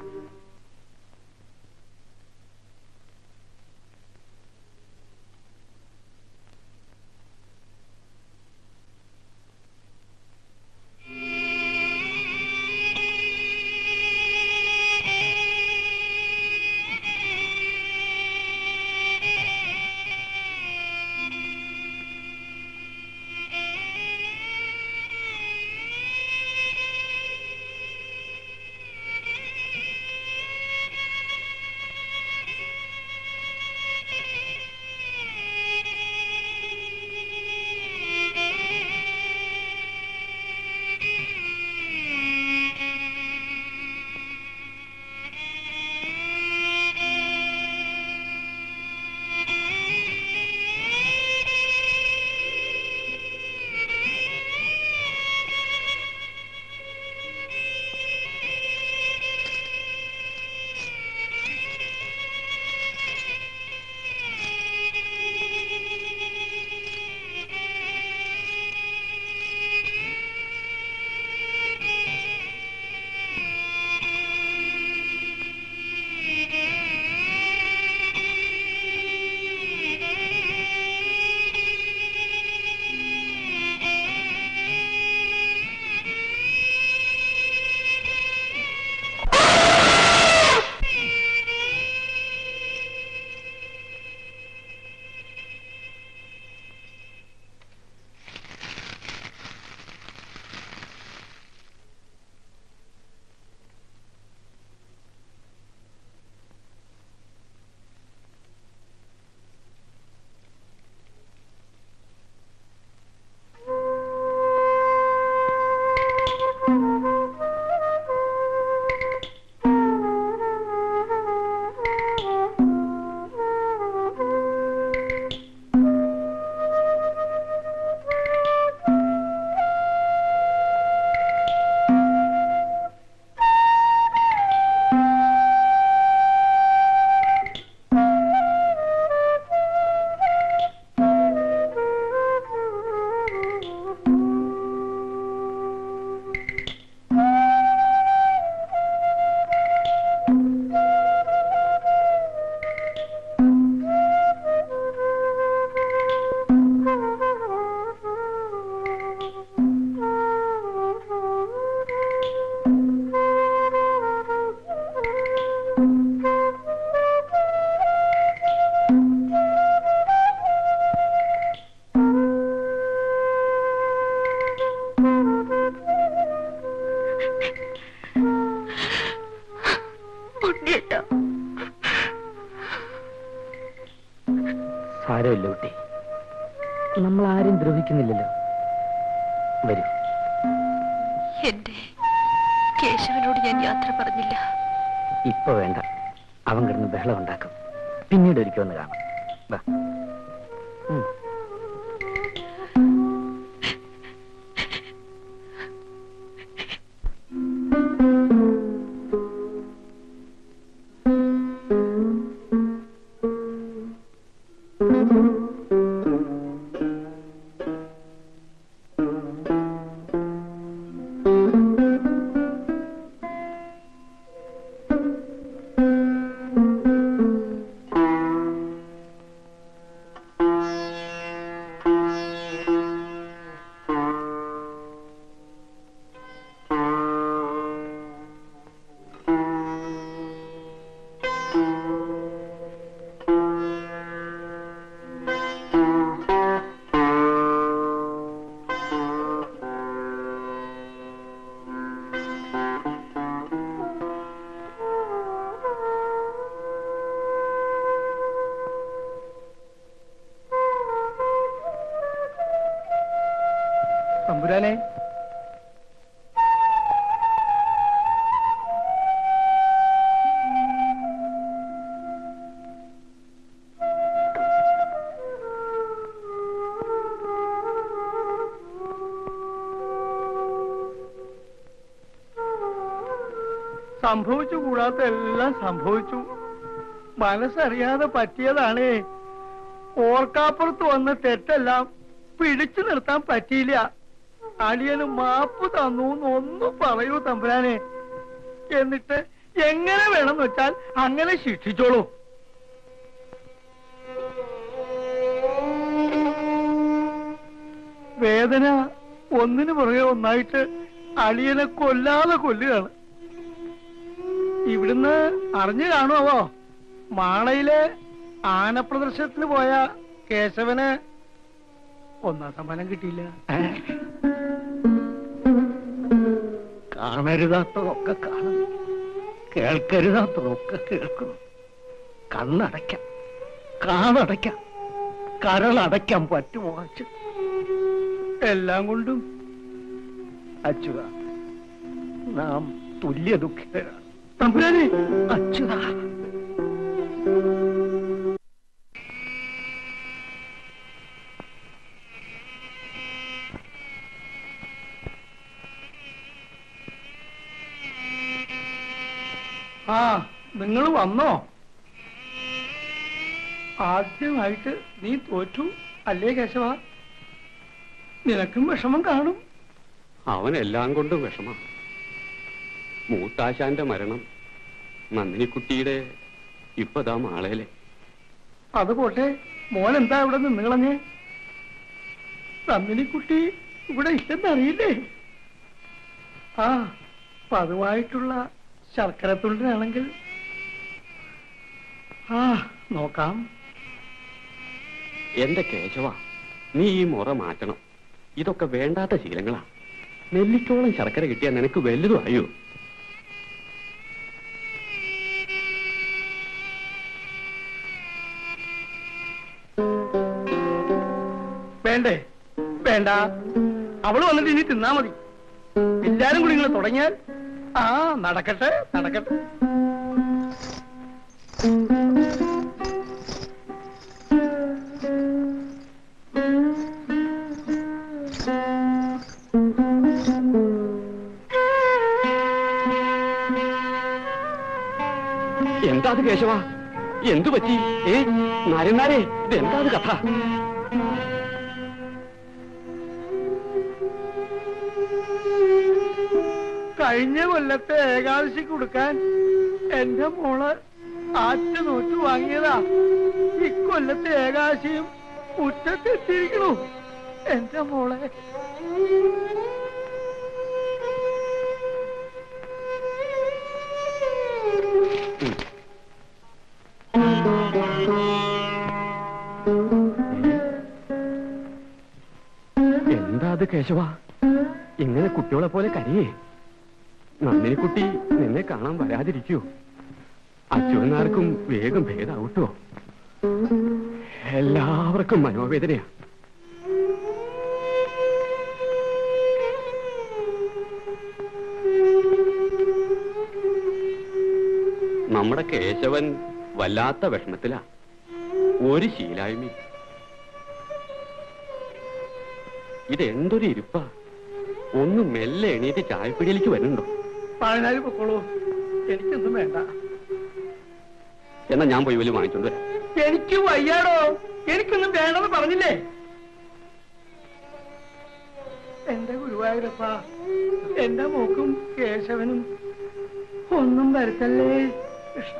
സാരമില്ല കുട്ടി നമ്മൾ ആരും ദ്രോഹിക്കുന്നില്ലല്ലോ വരൂ എന്റെ കേശവനോട് ഞാൻ യാത്ര പറഞ്ഞില്ല ഇപ്പൊ വേണ്ട അവൻ കിടന്ന് ബഹളം ഉണ്ടാക്കും പിന്നീട് ഒരിക്കൽ ഒന്ന് കാണാം വാ. ഉം. തമ്പുരാനെ സംഭവിച്ചു കൂടാത്ത എല്ലാം സംഭവിച്ചു മനസ്സറിയാതെ പറ്റിയതാണേ ഓർക്കാപ്പുറത്ത് വന്ന തെറ്റെല്ലാം പിടിച്ചു നിർത്താൻ പറ്റിയില്ല അളിയന് മാപ്പ് തന്നു ഒന്നും പറയൂ തമ്പുരാനെ എന്നിട്ട് എങ്ങനെ വേണമെന്ന് വെച്ചാൽ അങ്ങനെ ശിക്ഷിച്ചോളൂ വേദന ഒന്നിനു പുറകെ ഒന്നായിട്ട് അളിയനെ കൊല്ലാതെ കൊല്ലുകയാണ് ഇവിടുന്ന് അറിഞ്ഞു കാണുമോ മാളയിലെ ആനപ്രദർശനത്തിന് പോയ കേശവന് ഒന്നാം സമ്മാനം കിട്ടിയില്ല കാണരുതാത്തതൊക്കെ കാണുന്നു കേൾക്കരുതാത്തതൊക്കെ കേൾക്കുന്നു കണ്ണടയ്ക്കാം കാതടയ്ക്കാം കരളടയ്ക്കാൻ പറ്റുമോ അച്ചു എല്ലാം കൊണ്ടും അച്ചുക നാം തുല്യ ദുഃഖിതരാണ് തമ്പുരാനെ അച്ചുക ആ നിങ്ങൾ വന്നോ ആദ്യമായിട്ട് നീ തോറ്റു അല്ലേ കേശവ നിനക്കും വിഷമം കാണും അവനെല്ലാം കൊണ്ടും വിഷമ മൂത്താശാന്റെ മരണം നന്ദിനിക്കുട്ടിയുടെ ഇപ്പതാ മാളയിലെ അത് പോട്ടെ മോൻ എന്താ ഇവിടെ നിന്നുകളഞ്ഞേ നന്ദിനിക്കുട്ടി ഇവിടെ ഇല്ലെന്നറിയില്ലേ ആ പതിവായിട്ടുള്ള ശർക്കര തുള്ളിനാണെങ്കിൽ ആ നോക്കാം എന്റെ കേശവ നീ ഈ മുറ മാറ്റണം ഇതൊക്കെ വേണ്ടാത്ത ശീലങ്ങളാ നെല്ലിക്കോളം ശർക്കര കിട്ടിയാൽ നിനക്ക് വലുതും ആയോ വേണ്ടേ വേണ്ട അവള് വന്നിട്ട് ഇനി തിന്നാ മതി എല്ലാരും കൂടി നിങ്ങൾ തുടങ്ങിയാൽ ആ നടക്കട്ടെ നടക്കട്ടെ എന്താ അത് കേശവ എന്തു പറ്റി ഏ നാരനാരെ ഇത് എന്താ അത് കഥ കഴിഞ്ഞ കൊല്ലത്തെ ഏകാദശി കൊടുക്കാൻ എന്റെ മോള് ആറ്റ നോറ്റ് വാങ്ങിയതാ ഇക്കൊല്ലത്തെ ഏകാദശിയും മുറ്റത്തെത്തിയിരിക്കണു എന്റെ മോളെ എന്താ അത് കേശവ ഇങ്ങനെ കുട്ടികളെ പോലെ കരയേ നന്ദിനിക്കുട്ടി നിന്നെ കാണാൻ വരാതിരിക്കോ അച്യുതനാർക്കും വേഗം ഭേദാവട്ടോ എല്ലാവർക്കും മനോവേദനയാ നമ്മുടെ കേശവൻ വല്ലാത്ത വിഷമത്തിലാ ഒരു ശീലായ്മ ഇതെന്തൊരു ഇരിപ്പാ ഒന്ന് മെല്ലെ എണീറ്റ് ചായപ്പിടിയിലേക്ക് വരുന്നുണ്ടോ പതിനാല് പൊക്കോളൂ എനിക്കൊന്നും വേണ്ട എന്നാ ഞാൻ പോയി വലിയ വാങ്ങിച്ചോണ്ട് വരാം എനിക്ക് വയ്യാടോ എനിക്കൊന്നും വേണമെന്ന് പറഞ്ഞില്ലേ എന്റെ ഗുരുവായൂരപ്പ എന്റെ മോക്കും കേശവനും ഒന്നും വരുത്തല്ലേ കൃഷ്ണ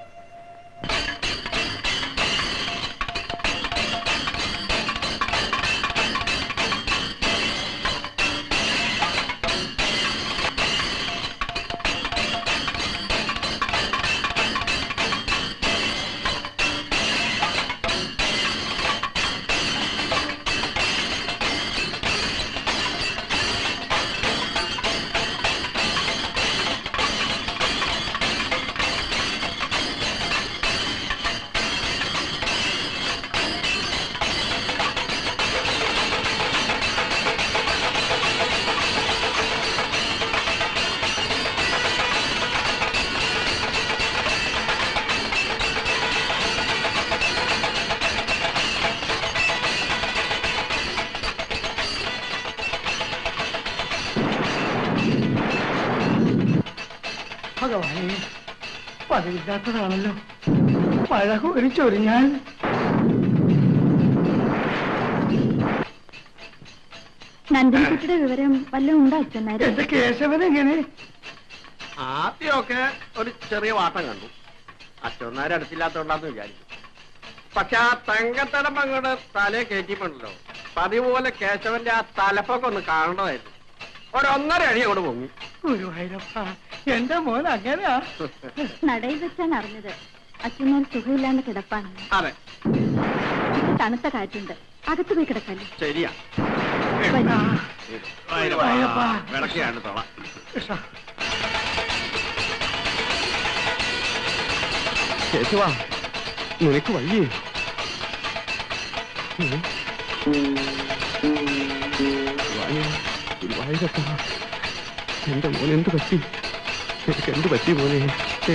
ഭഗവാനെ പതിവില്ലാത്തതാണല്ലോ മഴ ഒരു ചൊരിഞ്ഞാൽ നന്ദൻകുട്ടിയുടെ വിവരം വല്ലതും ഉണ്ടോ അച്ഛനാര് എന്റെ കേശവൻ എങ്ങനെ ആദ്യമൊക്കെ ഒരു ചെറിയ വാട്ടം കണ്ടു അച്ഛനാരെ അടുത്തില്ലാത്തോണ്ടാന്ന് വിചാരിച്ചു പക്ഷെ ആ തങ്കത്തലം അങ്ങോട്ട് തലയെ കയറ്റിപ്പോണ്ടല്ലോ പതിവ് പോലെ കേശവന്റെ ആ തലപ്പൊക്കെ ഒന്ന് കാണണമായിരുന്നു ഒരൊന്നര അടി അങ്ങോട്ട് പൊങ്ങി ഗുരുവായൂരപ്പ എന്റെ മോൻ അങ്ങനെയാ നടയിൽ വെച്ചാണ് അറിഞ്ഞത് അച്ഛനോട് സുഖമില്ലാണ്ട് കിടപ്പാണെന്ന് അതെ ഇത് തണുത്ത കാറ്റുണ്ട് അകത്ത് പോയി കിടക്കല്ലേ ശരിയാ ഗുരുവായൂരപ്പ. വിളക്കിയാണ് തൊള കൃഷ്ണ കേശവാ നിനക്ക് വയ്യേ ഗുരുവായൂരപ്പ എന്റെ മോൻ എന്ത് പറ്റി എനിക്ക് എന്ത് പറ്റി മോനെ ഏ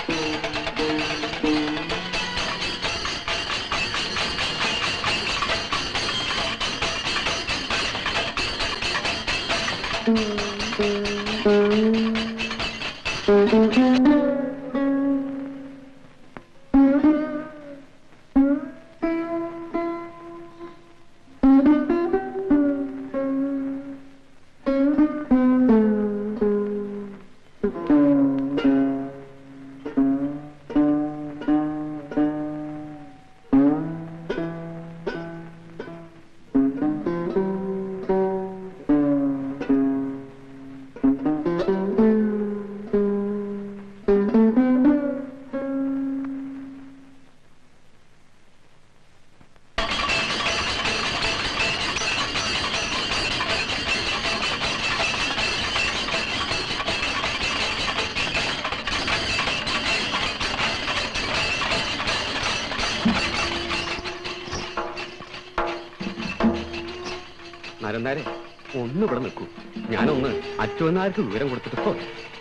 നരന്താരെ ഒന്ന് ഇവിടെ നിൽക്കൂ ഞാനൊന്ന് അച്ഛനാർക്ക് വിവരം കൊടുത്തിട്ട് പോ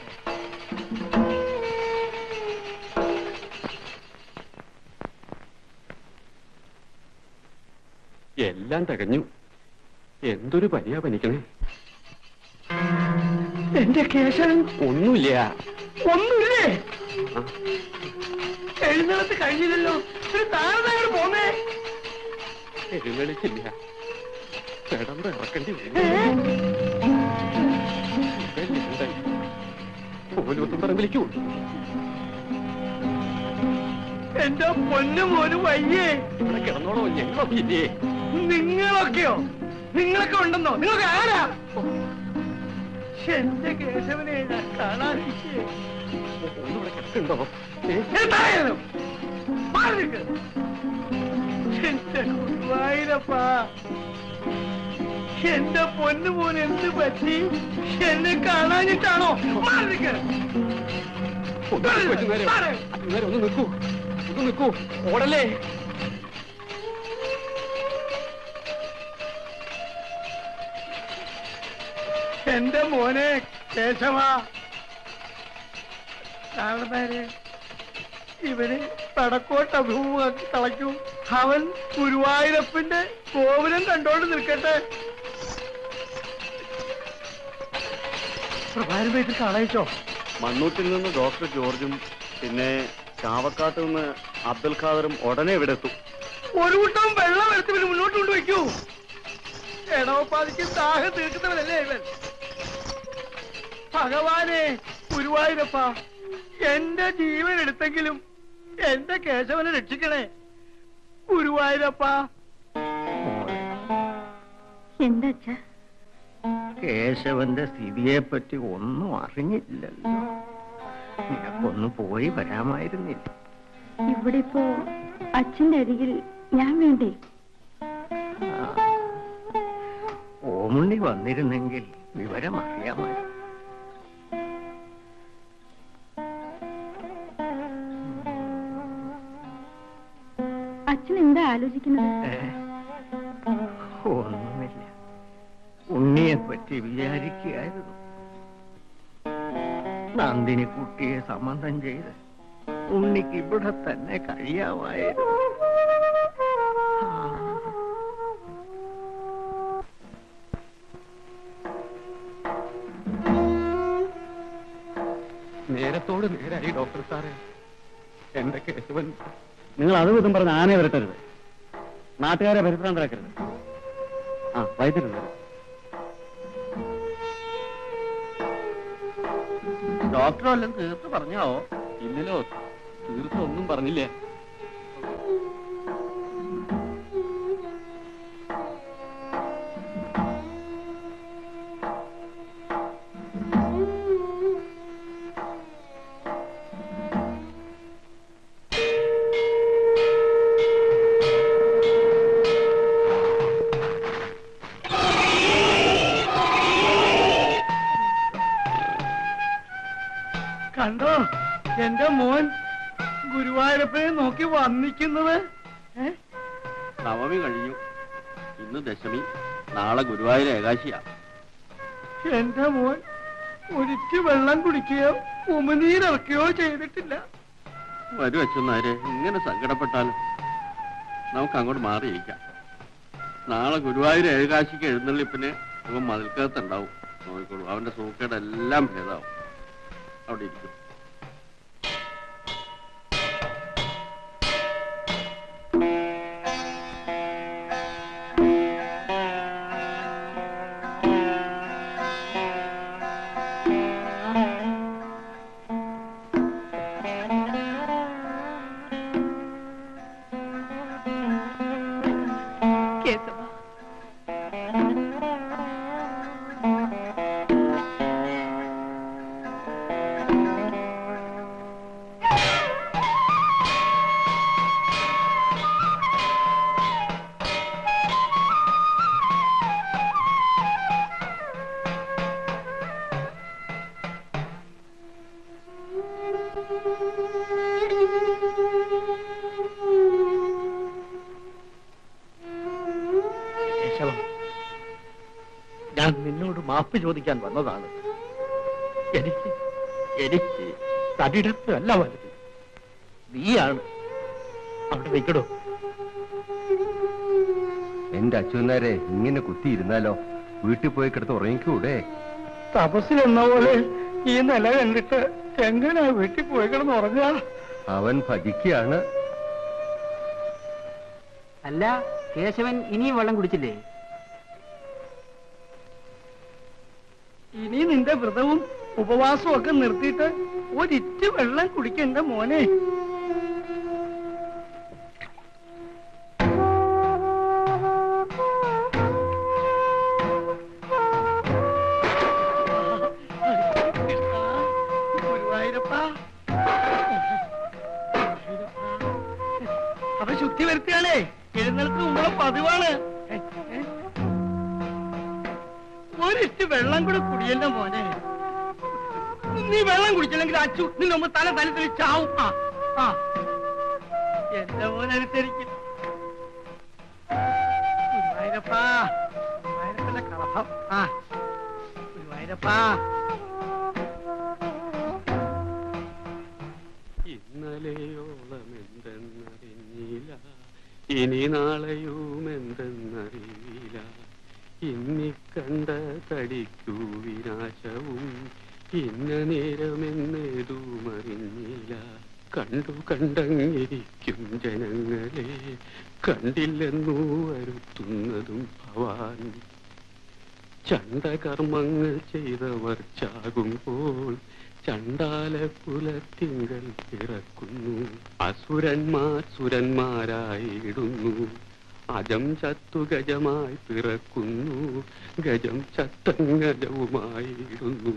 എല്ലാം തികഞ്ഞു എന്തൊരു പനിയാ പനിക്കണേ എന്റെ കേശവൻ ഒന്നുമില്ല ഒന്നുമില്ലേ ആ, എഴുന്നള്ളത്ത് കഴിഞ്ഞില്ലല്ലോ ഒരു താഴ്ന്നങ്ങോട് പോന്നേ എഴുന്നള്ളിച്ചില്ല കിടന്ന് ഇറക്കേണ്ടി വരും പോലൂത്തും പറമ്പിലേക്ക് കൊണ്ടു എന്റെ പൊന്നു മോന് വയ്യേ ഇവിടെ കിടന്നോളോ ഞങ്ങളൊക്കെ ഇല്ലേ നിങ്ങളൊക്കെയോ നിങ്ങളൊക്കെ ഉണ്ടെന്നോ നിങ്ങൾക്ക് ആരാ എന്റെ കേശവനെ ഞാൻ കാണാതിരിക്കേ ഒന്നിവിടെ കിടക്കുന്നുണ്ടോ ഏ എന്തായാലും മാറി നിൽക്ക്. എന്റെ ഗുരുവായൂരപ്പാ എന്റെ പൊന്നു മോൻ എന്ത് പറ്റി എന്നെ കാണാഞ്ഞിട്ടാണോ മാറി നിൽക്ക്. മാറ്. അന്നേരം ഒന്ന് നിൽക്കൂ ഒന്ന് നിൽക്കൂ ഓടല്ലേ എന്റെ മോനെ കേശവ കാണുന്നേര് ഇവന് പടക്കോട്ട് അഭിമുഖമാക്കി കളയ്ക്കും അവൻ ഗുരുവായൂരപ്പന്റെ കോവിലം കണ്ടോണ്ട് നിൽക്കട്ടെ പ്രഭാരം വീട്ടിൽ കളയിച്ചോ മണ്ണൂട്ടിൽ നിന്ന് ഡോക്ടർ ജോർജും പിന്നെ ചാവക്കാട്ട് നിന്ന് അബ്ദുൽ ഖാദറും ഉടനെ ഇവിടെ എത്തും ഒരു കൂട്ടം വെള്ളം എടുത്ത് ഇവന് മുന്നോട്ട് കൊണ്ട് വെക്കൂ എടവപ്പാതിക്ക് ദാഹം തീർക്കുന്നവനല്ലേ ഇവൻ ഭഗവാനെ ഗുരുവായൂരപ്പ എന്റെ ജീവൻ എടുത്തെങ്കിലും എന്റെ കേശവനെ രക്ഷിക്കണേ ഗുരുവായൂരപ്പ എന്താ അച്ഛാ കേശവന്റെ സ്ഥിതിയെ പറ്റി ഒന്നും അറിഞ്ഞില്ലല്ലോ നിനക്കൊന്ന് പോയി വരാമായിരുന്നില്ല ഇവിടെ ഇപ്പോ അച്ഛന്റെ അരികിൽ ഞാൻ വേണ്ടേ ഓമുണ്ണി വന്നിരുന്നെങ്കിൽ വിവരം അറിയാമായിരുന്നു അച്ഛൻ എന്താ ആലോചിക്കുന്നത് ഏ? ഒന്നുമില്ല ഉണ്ണിയെ പറ്റി വിചാരിക്കുകയായിരുന്നു നന്ദിനി കുട്ടിയെ സംബന്ധം ചെയ്ത് ഉണ്ണിക്ക് ഇവിടെ തന്നെ കഴിയാമായിരുന്നു ആ. നേരത്തോട് നേരായി ഡോക്ടർ സാറേ എന്റെ കേശവൻ നിങ്ങൾ അത് വിധം പറഞ്ഞ് ആനയെ വരട്ടരുത് നാട്ടുകാരെ പരിഭ്രാന്തരാക്കരുത് ആ വൈദ്യുണ്ട് ഡോക്ടർ വല്ലതും തീർത്ത് പറഞ്ഞോ ഇല്ലല്ലോ തീർത്തും ഒന്നും പറഞ്ഞില്ലേ കണ്ടോ എന്റെ മോൻ ഗുരുവായൂരപ്പനെ നോക്കി വന്നിക്കുന്നത് ഏ? നവമി കഴിഞ്ഞു ഇന്ന് ദശമി നാളെ ഗുരുവായൂർ ഏകാശിയാ എന്റെ മോൻ ഒരിച്ചു വെള്ളം കുടിക്കുകയോ ഉമിനീരിറക്കുകയോ ചെയ്തിട്ടില്ല വരും അച്ഛനാരെ ഇങ്ങനെ സങ്കടപ്പെട്ടാലും നമുക്ക് അങ്ങോട്ട് മാറിയിരിക്കാം നാളെ ഗുരുവായൂർ ഏകാശിക്ക് എഴുന്നള്ളിപ്പിന് ഇവൻ മതിൽക്കകത്തുണ്ടാവും നോക്കിക്കോളൂ അവന്റെ സൂക്കേടെല്ലാം ഭേദാവും അവിടെ ഇരിക്കും കേശവ കേശവം ഞാൻ നിന്നോട് മാപ്പ് ചോദിക്കാൻ വന്നതാണ് എനിക്ക് എനിക്ക് തടിടത്തല്ല വലുത് നീയാണ് അവിടെ നിൽക്കടോ എന്റെ അച്ഛനാരെ ഇങ്ങനെ കുത്തിയിരുന്നാലോ വീട്ടിൽ പോയി കിടന്ന് ഉറങ്ങിക്കൂടെ തപസ്സിലെന്ന പോലെ ഈ നില കണ്ടിട്ട് എങ്ങനെയാ വീട്ടിൽ പോയി കിടന്ന് ഉറങ്ങുക അവൻ ഭജിക്കുകയാണ് അല്ല കേശവൻ ഇനിയും വെള്ളം കുടിച്ചില്ലേ ഇനി നിന്റെ വ്രതവും ഉപവാസവും ഒക്കെ നിർത്തിയിട്ട് ഒരിറ്റ് വെള്ളം കുടിക്കണ്ട മോനെ ഗുരുവായൂരപ്പാ. അപ്പൊ ശുദ്ധി വരുത്തുകയാണേ എഴുന്നേൽക്ക് മുമ്പുള്ള പതിവാണ് ഏ, ഏ. ഒരിറ്റ് വെള്ളം കൂടെ കുടിയല്ല മോനെ നീ വെള്ളം കുടിച്ചില്ലെങ്കിൽ അച്ചു നിന്റെ മുമ്പ് തല തലത്തിൽ ചാവും ആ ആ എന്റെ മോൻ അനുസരിക്കും ഗുരുവായൂരപ്പാ ഗുരുവായൂരപ്പന്റെ കളഭം ആ ഗുരുവായൂരപ്പാ ഇന്നലെയോ ഇനി നാളെയും എന്തെന്നറിയില്ല ഇന്നിക്കണ്ട തടിക്കൂ വിനാശവും ഇന്ന നേരമെന്നേതും അറിഞ്ഞില്ല കണ്ടു കണ്ടങ്ങിരിക്കും ജനങ്ങളെ കണ്ടില്ലെന്നു വരുത്തുന്നതും ഭവാൻ ചണ്ടകർമ്മങ്ങൾ ചെയ്തവർ ചാകുമ്പോൾ ചണ്ടാല കുലത്തിങ്കൽ പിറക്കുന്നു അസുരന്മാർ സുരന്മാരായിടുന്നു അജം ചത്തു ഗജമായി പിറക്കുന്നു ഗജം ചത്തങ്ങജവുമായിടുന്നു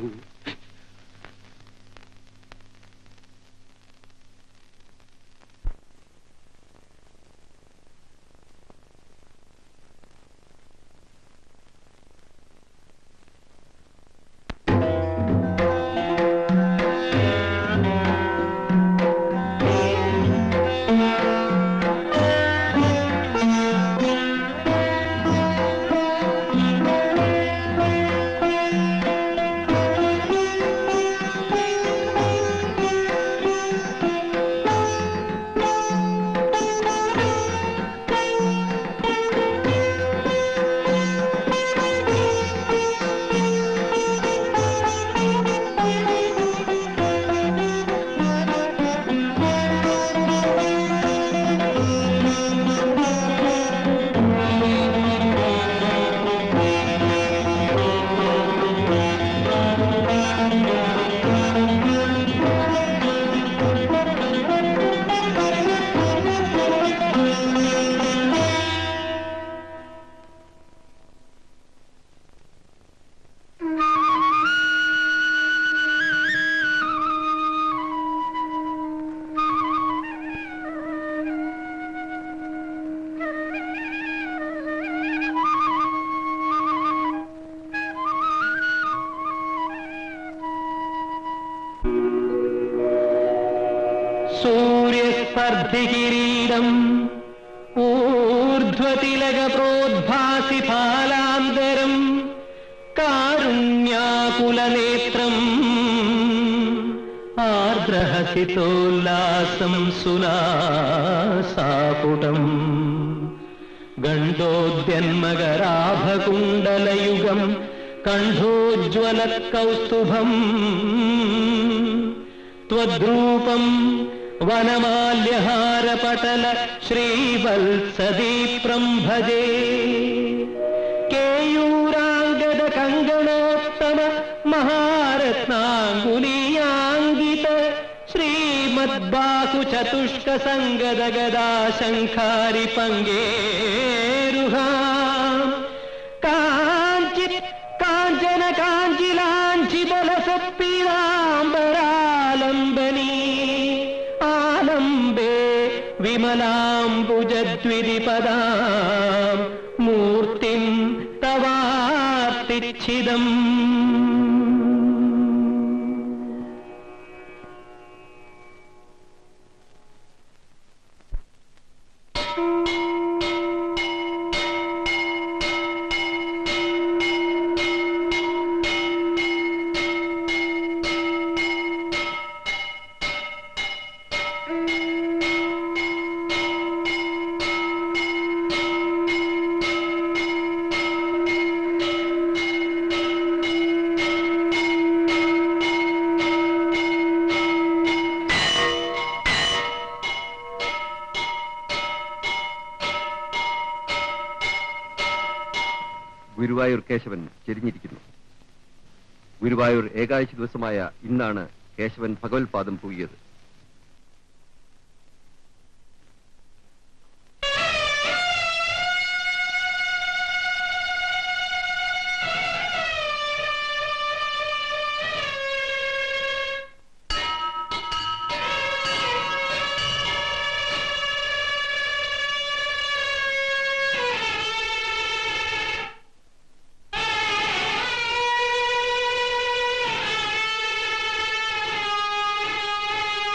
സൂര്യസ്പർദ്ധികിരീടം ഊർധ്വതിലകപ്രോദ്ഭാസി ഫാലാന്തരം കാരുണ്യാകുലനേത്രം ആർദ്രഹസിതോല്ലാസം സുനാസാപുടം ഗണ്ഡോദ്യന്മകരാഭകുണ്ടലയുഗം കണ്ഠോജ്വലകൗസ്തുഭം त्वद्रूपम् वनमाल्यहारपटल श्रीवत्सदीप्रम् भजे केयूराङ्गद कङ्गणोत्तम महारत्नाङ्गुलीयाङ्गित श्रीमद्बाहु चतुष्क सङ्गद गदा शङ्खारि पङ्गेरुहा काञ्चित् काञ्चन काञ्चिलाञ्चिबलसत्पीराम्बरालम्बनी आलम्बे विमलाम्बुजद्विरिपदाम् मूर्तिम् तवार्तिच्छिदम् ഗുരുവായൂർ കേശവൻ ചെരിഞ്ഞിരിക്കുന്നു ഗുരുവായൂർ ഏകാദശി ദിവസമായ ഇന്നാണ് കേശവൻ ഭഗവത്പാദം പൂകിയത് ും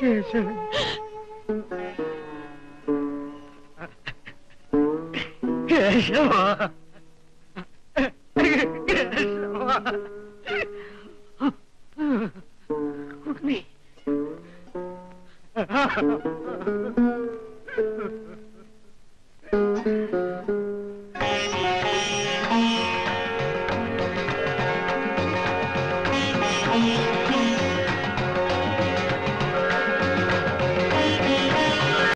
കേശവൻ കേശവ കേശവ ഉണ്ണി